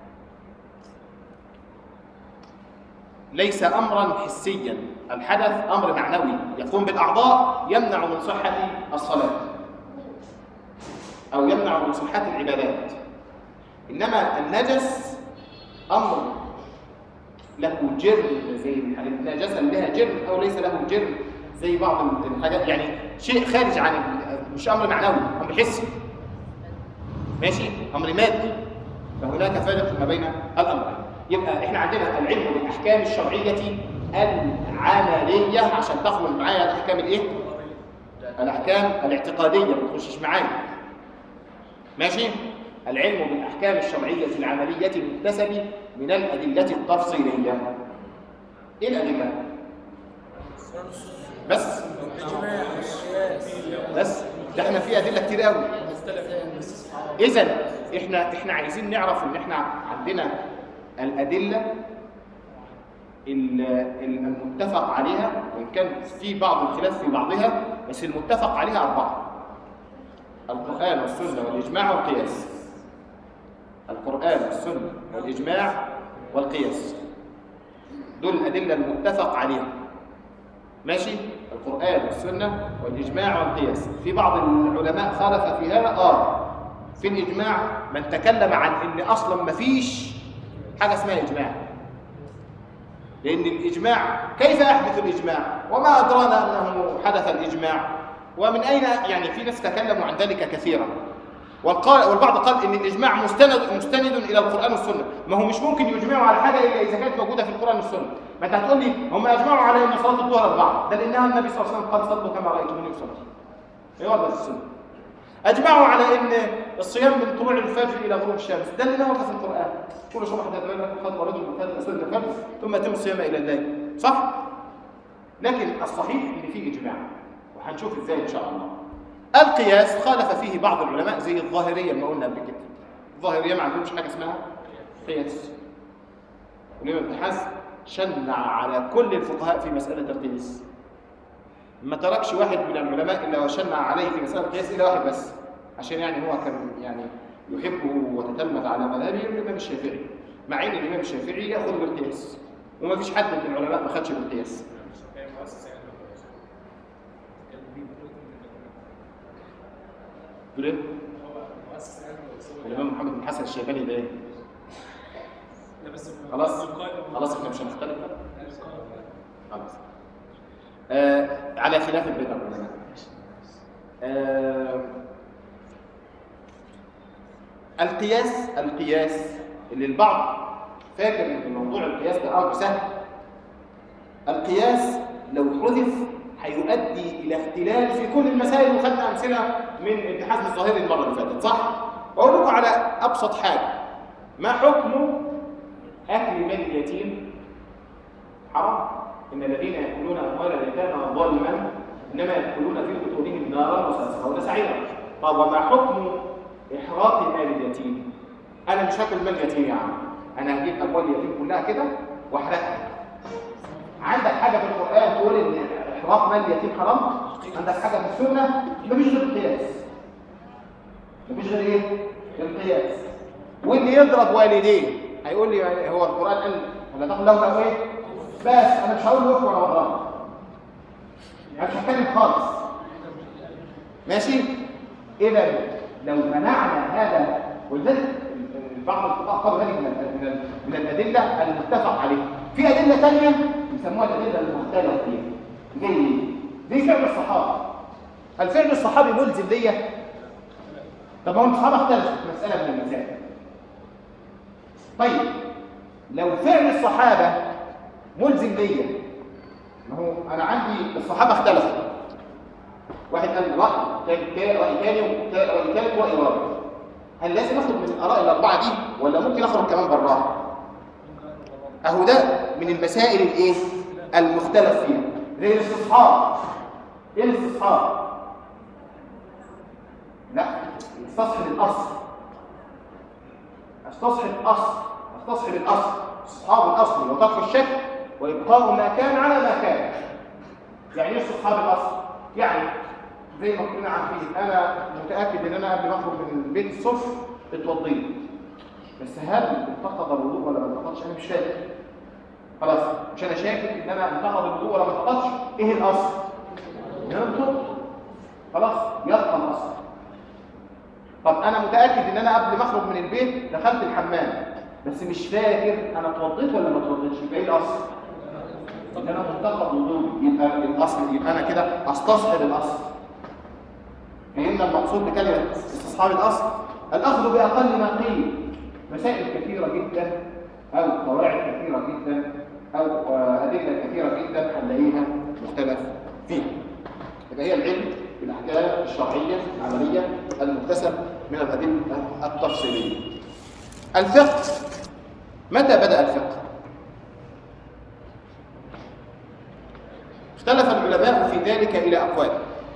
ليس امرا حسيا الحدث امر معنوي يقوم بالاعضاء يمنع من صحه الصلاه او يمنع من صحه العبادات انما النجس امر له جرم زي النجاسه اللي لها جرم او ليس له جرم زي بعض الحاجات يعني شيء خارج عن ال- مش امر معنوي امر حسي ماشي امر مادي فهناك فارق ما بين الامرين يبقى احنا عندنا العلم بالاحكام الشرعيه العمليه عشان تخرج معايا الاحكام الايه الاحكام الاعتقاديه ما تخشش معايا ماشي العلم بالاحكام الشرعيه العمليه المكتسب من الادله التفصيليه ايه الادله بس بس ده احنا في ادله كتير قوي اذا احنا احنا عايزين نعرف ان احنا عندنا الادله ال- ال- المتفق عليها وان كان في بعض الخلاف في بعضها بس المتفق عليها اربعه القران والسنه والاجماع والقياس القران والسنه والاجماع والقياس دول الادله المتفق عليها ماشي القرآن والسنة والإجماع والقياس في بعض العلماء خالف في هذا آه في الإجماع من تكلم عن إن أصلا ما فيش حاجة اسمها إجماع لأن الإجماع كيف يحدث الإجماع وما أدرانا أنه حدث الإجماع ومن أين يعني في ناس تكلموا عن ذلك كثيرا والقال والبعض قال ان الاجماع مستند مستند الى القران والسنه ما هو مش ممكن يجمعوا على حاجه الا اذا كانت موجوده في القران والسنه ما انت هتقول لي هم اجمعوا على ان صلاه الظهر اربعه ده لانها النبي صلى الله عليه وسلم قال صلوا كما رايتموني اصلي ايوه ولا السنه اجمعوا على ان الصيام من طلوع الفجر الى غروب الشمس ده اللي ورد في القران كل صبح تدعو قد ورد وقد رسول الفجر ثم يتم الصيام الى الليل صح لكن الصحيح ان في اجماع وهنشوف ازاي ان شاء الله القياس خالف فيه بعض العلماء زي الظاهريه ما قلنا قبل كده الظاهريه ما عندهمش حاجه اسمها قياس والامام ابن حزم شنع على كل الفقهاء في مساله القياس ما تركش واحد من العلماء الا وشنع عليه في مساله القياس الا واحد بس عشان يعني هو كان يعني يحبه وتتلمذ على مذهبه الامام الشافعي مع ان الامام الشافعي ياخذ بالقياس وما فيش حد من العلماء ما خدش بالقياس تقول ايه؟ الامام محمد بن حسن الشيباني ده ايه؟ خلاص خلاص احنا مش هنختلف بقى. خلاص آه على خلاف بين العلماء آه القياس القياس اللي البعض فاكر ان موضوع القياس ده امر سهل القياس لو حذف هيؤدي الى اختلال في كل المسائل وخدنا امثله من ابن حزم الظاهري المره اللي فاتت صح واقول لكم على ابسط حاجه ما حكم اكل مال اليتيم حرام ان الذين ياكلون اموال اليتامى ظلما انما ياكلون في بطونهم نارا وسيصلون سعيرا طب وما حكم احراق مال اليتيم انا مش هاكل مال اليتيم يا عم انا هجيب اموال اليتيم كلها كده واحرقها عندك حاجه في القران تقول ان احراق مال اليتيم حرام عندك حاجه في السنه مفيش غير القياس مفيش غير ايه القياس واللي يضرب والديه هيقول لي هو القران قال ولا تقل له لو ايه بس انا مش هقول له ولا وضرب يعني مش هتكلم خالص ماشي اذا لو منعنا هذا ولذلك بعض الفقهاء قالوا ذلك من ال- من ال- من الادله المتفق عليها في ادله ثانيه يسموها الادله المختلف فيها زي ايه؟ زي فعل الصحابه الفعل الصحابي ملزم ليا طب ما هو الصحابه اختلفوا في مساله من المسائل طيب لو فعل الصحابه ملزم ليا ما هو انا عندي الصحابه اختلفوا واحد قال راي تاني تا- راي ثاني وتا- راي ثالث وراي رابع هل لازم اخرج من الاراء الاربعه دي ولا ممكن اخرج كمان براها اهو ده من المسائل الايه المختلف فيها زي الاستصحاب ايه الاستصحاب لا استصحب الاصل استصحب الاصل استصحب الاصل استصحاب الاصل وترك الشك وابقاء ما كان على ما كان يعني ايه استصحاب الاصل يعني زي ما كنا عارفين انا متاكد ان انا قبل ما اخرج من البيت الصبح اتوضيت بس هل انتقض الوضوء ولا ما انتقضش انا مش فاكر خلاص مش انا شاكك ان انا انتقض الوضوء ولا ما انتقضش ايه الاصل ان انا اتوضيت خلاص يبقى الاصل طب انا متاكد ان انا قبل ما اخرج من البيت دخلت الحمام بس مش فاكر انا اتوضيت ولا ما اتوضيتش يبقى ايه الاصل ان انا منتقد وضوء يبقى الاصل يبقى انا كده استصحب الاصل فهمنا المقصود بكلمه استصحاب الاصل الاخذ باقل ما قيل مسائل كثيره جدا او قواعد كثيره جدا او آه، ادله كثيره جدا هنلاقيها مختلف فيها يبقى هي العلم بالاحكام الشرعيه العمليه المكتسب من الادله التفصيليه الفقه متى بدا الفقه اختلف العلماء في ذلك الى اقوال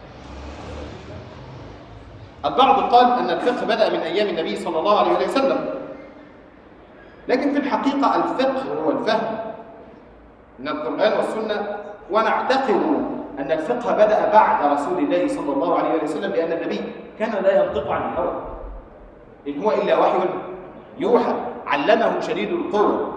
البعض قال ان الفقه بدا من ايام النبي صلى الله عليه وسلم لكن في الحقيقه الفقه هو الفهم من القران والسنه ونعتقد ان الفقه بدا بعد رسول الله صلى الله عليه وسلم لان النبي كان لا ينطق عن الهوى ان هو الا وحي يوحى علمه شديد القوه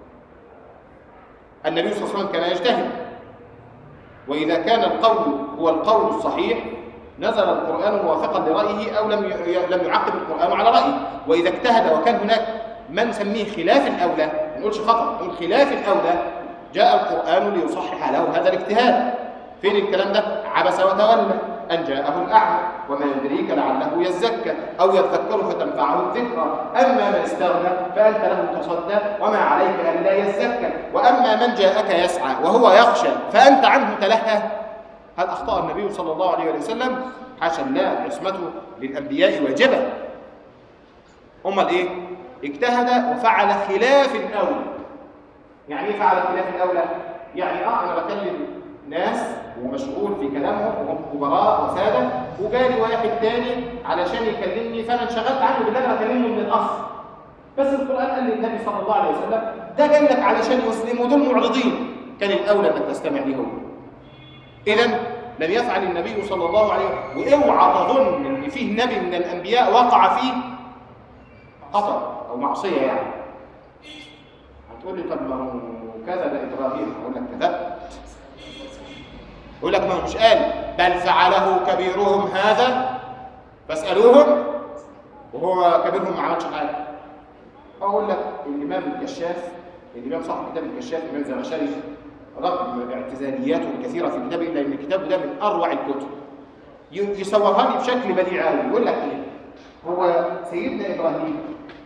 النبي صلى الله عليه وسلم كان يجتهد واذا كان القول هو القول الصحيح نزل القرآن موافقا لرأيه أو لم ي- لم يعقب القرآن على رأيه وإذا اجتهد وكان هناك من نسميه خلاف الأولى ما نقولش خطأ نقول خلاف الأولى جاء القرآن ليصحح له هذا الاجتهاد فين الكلام ده عبس وتولى أن جاءه الأعمى وما يدريك لعله يزكى أو يذكر فتنفعه الذكرى أما من استغنى فأنت له تصدى وما عليك ألا يزكى وأما من جاءك يسعى وهو يخشى فأنت عنه تلهى هل أخطأ النبي صلى الله عليه وسلم حاشا الله عصمته للأنبياء واجبة أمال إيه؟ اجتهد وفعل خلاف الأولى يعني إيه فعل خلاف الأولى؟ يعني آه أنا بكلم ناس ومشغول في كلامهم وهم كبراء وسادة وجالي واحد تاني علشان يكلمني فأنا انشغلت عنه بالله أنا بكلمه من الأصل بس القرآن قال للنبي صلى الله عليه وسلم ده جاي لك علشان يسلم ودول معرضين كان الأولى أنك تستمع لهم إذا لم يفعل النبي صلى الله عليه وسلم واوعى تظن ان فيه نبي من الانبياء وقع فيه خطا او معصيه يعني هتقول لي طب ما هو كذب ابراهيم اقول لك كذبت يقول لك ما هو مش قال بل فعله كبيرهم هذا فاسالوهم وهو كبيرهم ما عملش حاجه اقول لك الامام الكشاف الامام صاحب كتاب الكشاف الامام الزمخشري رغم اعتزالياته الكثيره في كتابه الا ان كتابه ده من اروع الكتب ي- يصورها لي بشكل بديع قوي يقول لك ايه هو سيدنا ابراهيم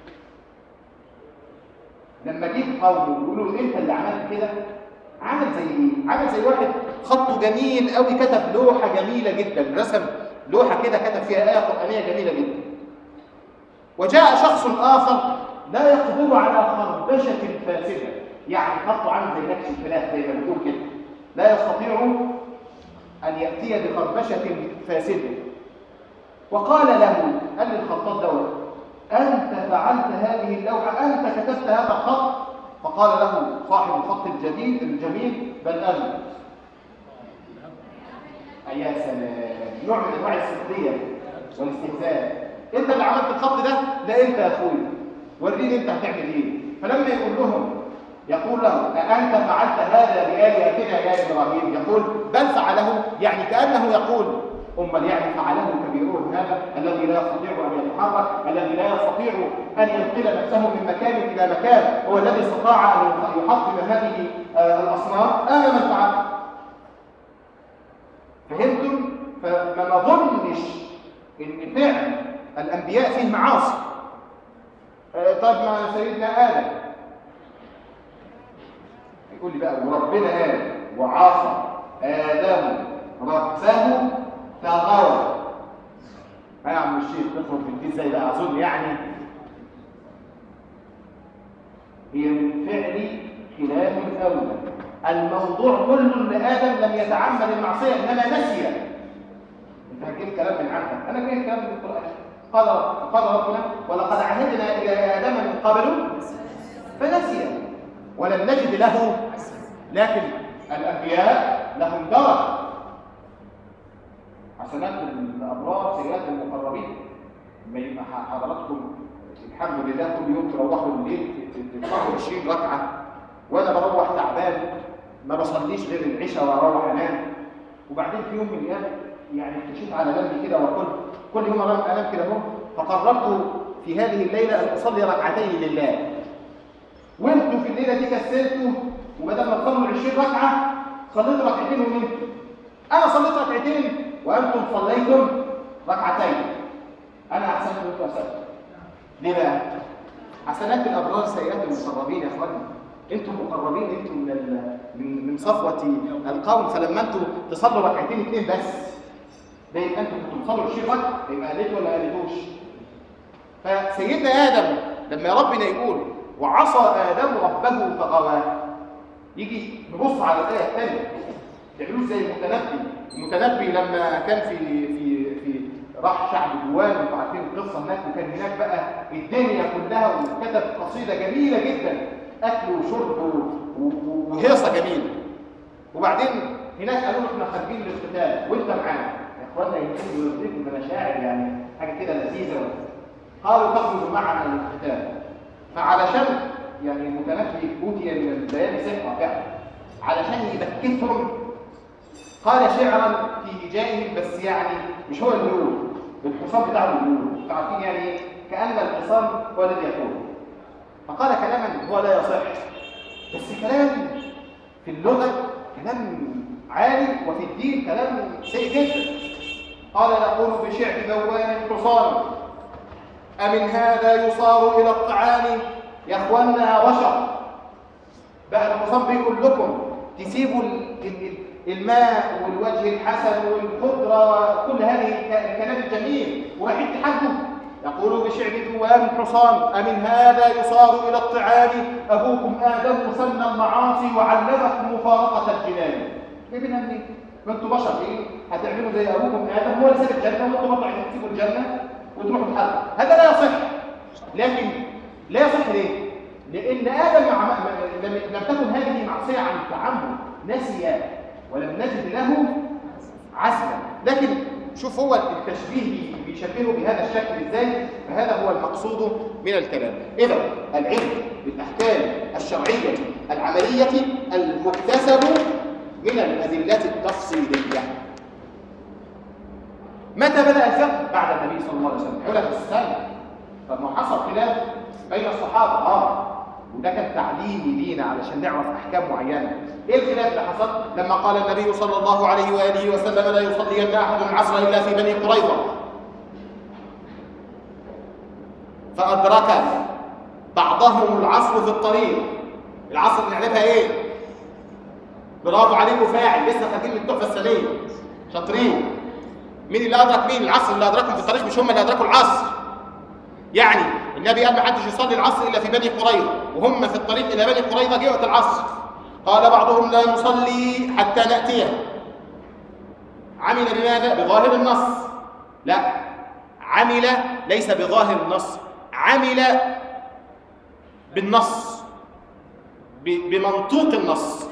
لما جه قومه يقولوا له انت اللي عملت كده عمل زي ايه عمل زي واحد خطه جميل قوي كتب لوحه جميله جدا رسم لوحه كده كتب فيها ايه قرانيه جميله جدا وجاء شخص آخر لا يقدر على خربشة فاسدة يعني خط عامل زي نكش الفلاح زي ما بنقول كده لا يستطيع أن يأتي بخربشة فاسدة وقال له قال للخطاط دوت أنت فعلت هذه اللوحة أنت كتبت هذا الخط فقال له صاحب الخط الجديد الجميل بل أنا يا سلام نوع من انواع السخريه والاستهزاء انت اللي عملت الخط ده ده انت يا اخويا وريني انت هتعمل ايه فلما يقول لهم يقول له أأنت فعلت هذا بآلهتنا يا إبراهيم يقول بل فعله يعني كأنه يقول أمال يعني فعله كبيرهم هذا الذي لا يستطيع أن يتحرك الذي لا يستطيع أن ينقل نفسه من مكان إلى مكان هو الذي استطاع أن يحطم هذه آه، الأصنام أنا من فعل فهمتم؟ فما نظنش ان فعل الانبياء فيه معاصي آه، طيب ما سيدنا ادم يقول لي بقى وربنا قال وعصى ادم ربه فغوى ها يا عم الشيخ تخرج من دي ازاي بقى اظن يعني هي من فعل خلاف الاولى الموضوع كله لآدم لم يتعمد المعصية إنما نسي أنت هتجيب كلام من عندك أنا جايب كلام من القرآن قال قال ربنا ولقد عهدنا إلى آدم من قبل فنسي ولم نجد له لكن الأنبياء لهم درجة حسنات الأبرار سيئات المقربين ما يبقى حضراتكم الحمد لله كل يوم تروحوا الليل تدفعوا 20 ركعة وأنا بروح تعبان ما بصليش غير العشاء واروح انام وبعدين في يوم من الايام يعني اكتشفت على جنبي كده وقلت كل يوم انام انام كده اهو فقررت في هذه الليله ان اصلي ركعتين لله وانتوا في الليله دي كسلتوا وبدل ما تصلوا 20 ركعه صليت ركعتين ونمت انا صليت ركعتين وانتم صليتم ركعتين انا احسنت وانتم اسألتم ليه بقى حسنات الابرار سيئات المقربين يا اخواني انتم مقربين انتم من ال... من من صفوه القوم فلما انتم تصلوا ركعتين اثنين بس ده يبقى انتم كنتوا تصلوا 20 ركعه يبقى قلتوا ولا قلتوش فسيدنا ادم لما ربنا يقول وعصى ادم ربه فغوى يجي نبص على الايه الثانيه تعملوه زي المتنبي المتنبي لما كان في في في راح شعب جوان انتوا عارفين القصه هناك وكان هناك بقى الدنيا كلها وكتب قصيده جميله جدا اكل وشرب وهيصه جميله وبعدين هناك قالوا له احنا خارجين للقتال وانت معانا يا اخوانا يمكن يرضيكم بمشاعر يعني حاجه كده لذيذه قالوا تخرج معنا للقتال فعلشان يعني المتنبي اوتي من البيان ثقه فعلا علشان يبكتهم قال شعرا في هجائهم بس يعني مش هو اللي يقول الحصان بتاعه اللي يقول عارفين يعني ايه كان الحصان هو الذي يقول فقال كلاما هو لا يصح بس كلام في اللغة كلام عالي وفي الدين كلام سيء جدا قال نقول بشعر ذوان حصان أمن هذا يصار إلى الطعام يا أخوانا بشر بقى الحصان بيقول لكم تسيبوا الماء والوجه الحسن والخضرة وكل هذه الكلام الجميل ورايحين تحدوا يقول بشعر ذوان حصان أمن هذا يصار إلى الطعام أبوكم آدم سن المعاصي وعلمكم مفارقة الجنان جايبينها منين؟ ما انتوا بشر ايه؟ هتعملوا زي أبوكم آدم هو اللي ساب الجنة وانتوا برضه عايزين تسيبوا الجنة وتروحوا تحاربوا هذا لا يصح لكن لا يصح ليه؟ لأن آدم مع... لم... لم تكن هذه معصية عن التعمد نسي ولم نجد له عزما لكن شوف هو التشبيه بيشبهه بهذا الشكل ازاي فهذا هو المقصود من الكلام اذا العلم بالاحكام الشرعيه العمليه المكتسب من الادله التفصيليه متى بدا الفقه بعد النبي صلى الله عليه وسلم يقول لك السنه طب ما حصل خلاف بين الصحابه اه وده كان تعليمي لينا علشان نعرف احكام معينه ايه الخلاف اللي حصل لما قال النبي صلى الله عليه واله وسلم لا يصلين احد العصر الا في بني قريظه فادرك بعضهم العصر في الطريق العصر نعرفها ايه برافو عليكم فاعل لسه خارجين من التحفه السنيه شاطرين مين اللي ادرك مين العصر اللي ادركهم في الطريق مش هم اللي ادركوا العصر يعني النبي قال ما حدش يصلي العصر الا في بني قريظه وهم في الطريق الى بني قريظه جه وقت العصر قال بعضهم لا نصلي حتى ناتيه عمل بماذا بظاهر النص لا عمل ليس بظاهر النص عمل بالنص ب- بمنطوق النص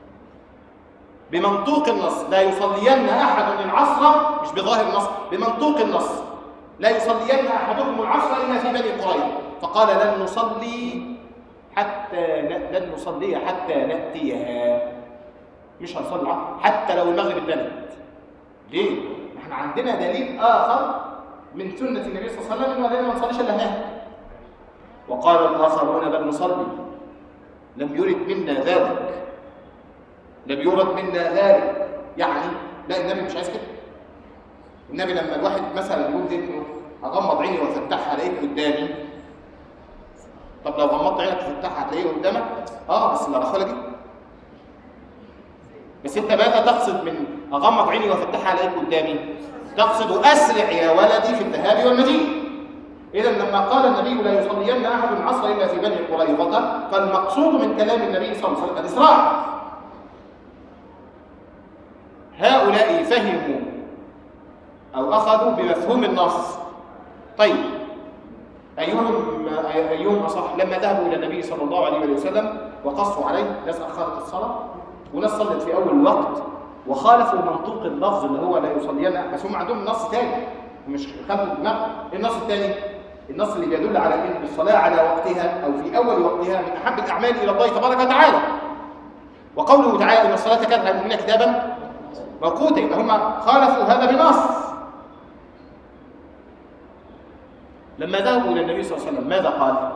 بمنطوق النص لا يصلين احد العصر مش بظاهر النص بمنطوق النص لا يصلين احدكم العصر الا في بني قريظه فقال لن نصلي حتى ن... لن نصلي حتى ناتيها مش هنصلي العصر حتى لو المغرب اتبنت ليه احنا عندنا دليل اخر من سنه النبي صلى الله عليه وسلم انه ما نصليش الا هناك وقال الاخرون بل نصلي لم يرد منا ذلك لم يرد منا ذلك يعني لا النبي مش عايز كده النبي لما الواحد مثلا يقول ذكره اغمض عيني وافتحها الاقيك قدامي طب لو غمضت عينك وفتحها هتلاقيه قدامك اه بس لا راح ولا جه بس انت ماذا تقصد من اغمض عيني وافتحها الاقيك قدامي تقصد اسرع يا ولدي في الذهاب والمجيء اذا لما قال النبي لا يصلين احد العصر الا في بني قريظه فالمقصود من كلام النبي صلى الله عليه وسلم الاسراع هؤلاء فهموا او اخذوا بمفهوم النص طيب ايهم ايهم اصح لما ذهبوا الى النبي صلى الله عليه وسلم وقصوا عليه ناس اخرت الصلاه وناس صلت في اول الوقت وخالفوا منطوق اللفظ اللي هو لا يصلين بس هم عندهم نص ثاني مش خلفوا دماغ إيه النص الثاني النص اللي بيدل على ان الصلاه على وقتها او في اول وقتها من احب الاعمال الى الله تبارك وتعالى وقوله تعالى ان الصلاه كانت على المؤمنين كتابا موقوتا يبقى هم خالفوا هذا بنص لما ذهبوا الى النبي صلى الله عليه وسلم ماذا قال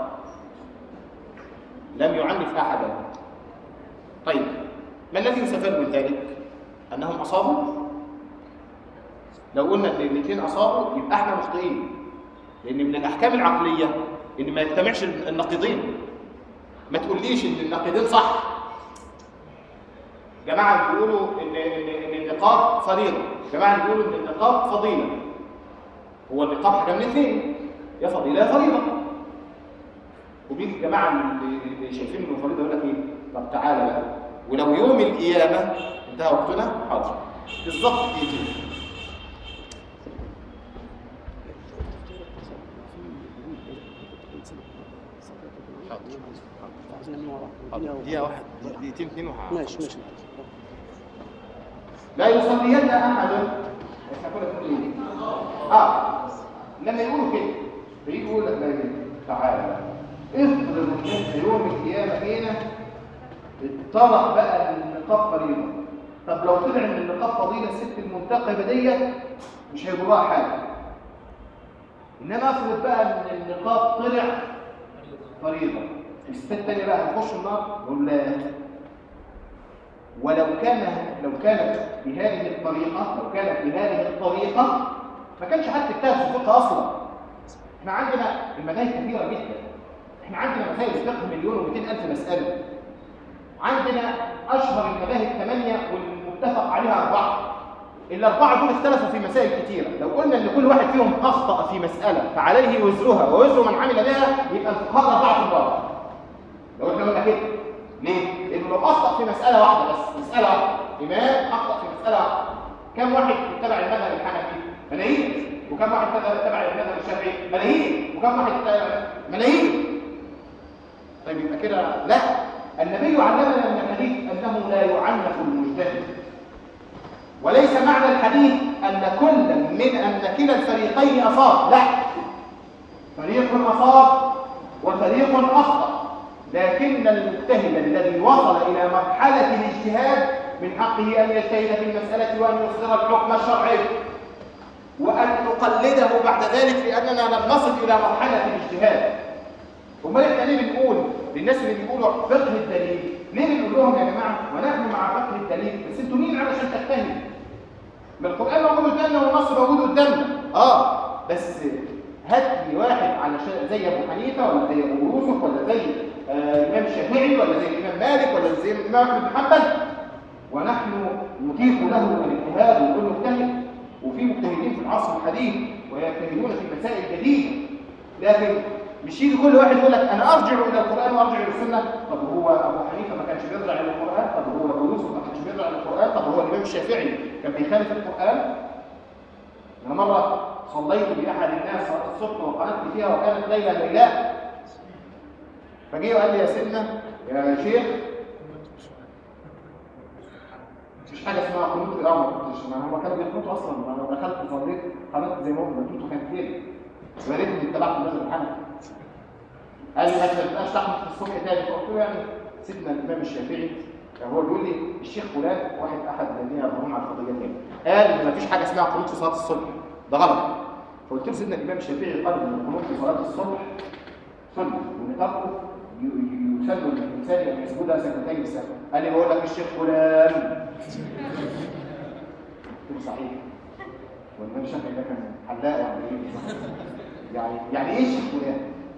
لم يعنف احدا طيب ما الذي يستفاد من ذلك انهم اصابوا لو قلنا ان الاثنين اصابوا يبقى احنا مخطئين لان من الاحكام العقليه ان ما يجتمعش النقيضين ما تقوليش ان النقيضين صح جماعه بيقولوا ان ان ان النقاب فريضه جماعه بيقولوا ان النقاب فضيله هو النقاب حاجه من الاثنين يا فضيله يا فريضه وبيجي الجماعه اللي اللي شايفين انه فريضه يقول لك ايه طب تعالى بقى ولو يوم القيامه انتهى وقتنا حاضر بالظبط ايه كده دقيقة واحد دقيقتين اثنين وحاجة ماشي ماشي لا يصلين احد احنا كنا بنقول ايه؟ اه لما يقولوا كده بيجي يقول لك لا تعالى افرض ان انت يوم القيامه هنا اتطرق بقى ان النقاب فريضه طب لو طلع ان النقاب فضيله الست المنتقبه ديت مش هيضرها حاجه انما افرض بقى ان النقاب طلع فريضه الست الثانيه بقى هتخش النار نقول لا ولو كان لو كانت بهذه الطريقة لو كانت بهذه الطريقة ما كانش حد اجتهد في الفقه أصلا احنا عندنا المذاهب كثيرة جدا احنا عندنا مسائل الفقه مليون و ألف مسألة عندنا أشهر المذاهب ثمانية والمتفق عليها أربعة الأربعة دول اختلفوا في مسائل كثيرة لو قلنا إن كل واحد فيهم أخطأ في مسألة فعليه وزرها ووزر من عمل بها يبقى الفقهاء أربعة في الأربعة لو احنا قلنا كده ليه؟ لأنه لو أخطأ في مسألة واحدة بس مسألة واحدة إمام أخطأ في مسألة واحدة كم واحد اتبع المذهب الحنفي؟ ملايين وكم واحد اتبع المذهب الشافعي؟ ملايين وكم واحد اتبع ملايين طيب يبقى كده لا النبي علمنا من الحديث أنه لا يعنف المجتهد وليس معنى الحديث أن كل من أن كلا الفريقين أصاب لا فريق أصاب وفريق أخطأ لكن المجتهد الذي وصل إلى مرحلة الاجتهاد من حقه أن يجتهد في المسألة وأن يصدر الحكم الشرعي وأن نقلده بعد ذلك لأننا لم نصل إلى مرحلة الاجتهاد امال احنا ليه بنقول للناس اللي بيقولوا فقه الدليل ليه بنقول لهم يا جماعه ونحن مع فقه الدليل بس انتوا مين علشان تجتهدوا ما القران موجود قدامنا والنص موجود قدامنا اه بس هات لي واحد علشان زي ابو حنيفه ولا زي ابو يوسف ولا زي آه الامام الشافعي ولا زي الامام مالك ولا زي الامام احمد بن حنبل ونحن نتيح له الاجتهاد ونقول له اجتهد وفي مجتهدين في العصر الحديث ويجتهدون في مسائل جديده لكن مش يجي كل واحد يقول لك انا ارجع الى القران وارجع الى السنه طب هو ابو حنيفه ما كانش بيرجع الى القران طب هو ابو يوسف ما كانش بيرجع الى القران طب هو الامام الشافعي كان بيخالف القران انا مره صليت باحد الناس صلاه الصبح وقعدت فيها وكانت ليله ليلاء فجه وقال لي يا سيدنا يا شيخ مفيش حاجه اسمها قنوت الامر ما كنتش ما هم كانوا بيقنطوا اصلا ما انا دخلت صليت قناه زي ما هم بيقنطوا كانت كده ويا ريتني اتبعت المذهب الحنفي قال لي ما تبقاش تحمل في الصبح تاني فقلت له يعني سيدنا الامام الشافعي يعني هو بيقول لي الشيخ فلان واحد احد الذين يرفعون على القضيه دي قال ان مفيش حاجه اسمها قنوت في صلاه الصبح ده غلط فقلت له سيدنا الامام الشافعي قال ان القنوت في صلاه الصبح سنه وان تركه ي- ي- يسن للانسان ان يسجد سجدتين السهو قال لي بقول لك الشيخ فلان قلت له صحيح والامام الشافعي ده كان حلاق ولا ايه يعني يعني ايه الشيخ فلان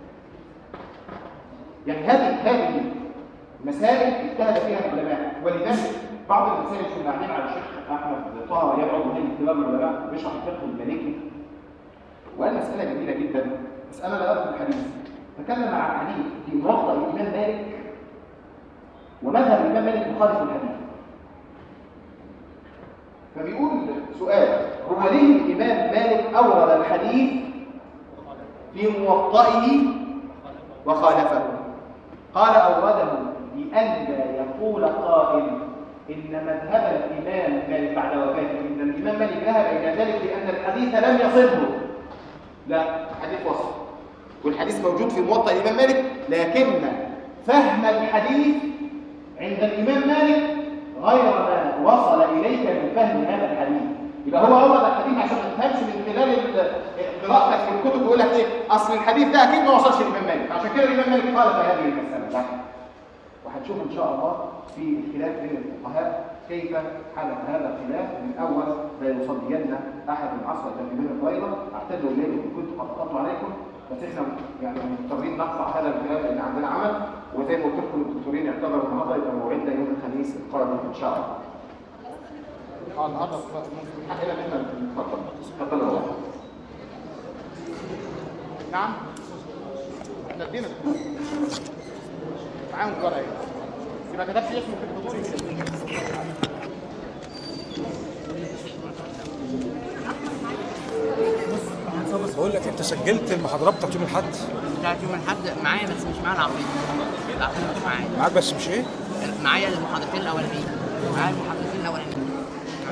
يعني هذه هذه مسائل اجتهد فيها العلماء ولذلك بعض المسائل كنا قاعدين على الشيخ احمد طه يدعو هيئه كبار العلماء بيشرح الفقه المالكي وقال مساله جميله جدا مساله لا أذكر الحديث تكلم عن حديث في موضع الامام مالك ومذهب الامام مالك مخالف الحديث فبيقول سؤال هو ليه الامام مالك اورد الحديث في موطئه وخالفه قال أورده لئلا يقول قائل إن مذهب الإمام مالك بعد وفاته إن الإمام مالك ذهب إلى ذلك لأن الحديث لم يصله لا الحديث وصل والحديث موجود في موطأ الإمام مالك لكن فهم الحديث عند الإمام مالك غير ما وصل إليك من فهم هذا الحديث يبقى هو أورد الحديث عشان ما تفهمش من خلال ال- قراءتك في الكتب يقول لك إيه أصل الحديث ده أكيد ما وصلش للإمام مالك عشان كده الإمام مالك قال في هذه المسألة لا وهنشوف إن شاء الله في الخلاف بين الفقهاء كيف حدث هذا الخلاف من أول لا يصلين أحد عصر الإمام الضيرة أعتذر إليكم إن كنت قد قطعت عليكم بس إحنا يعني مضطرين نقطع هذا الخلاف لأن عندنا عمل وزي ما قلت لكم الدكتورين يعتبروا النهارده يبقى موعدنا يوم الخميس القادم إن شاء الله. اه النهارده من حقنا ان احنا نتفضل اتفضل يا بابا. نعم احنا ادينا معاهم الورقه ايه يبقى كتبت اسمه في الحضور يكتب. بقول لك انت سجلت المحاضرات بتاعت يوم الاحد بتاعت يوم الاحد معايا بس مش معايا العربية العربية مش معايا معاك بس مش ايه معايا المحاضرتين الأولانيين معايا المحاضرتين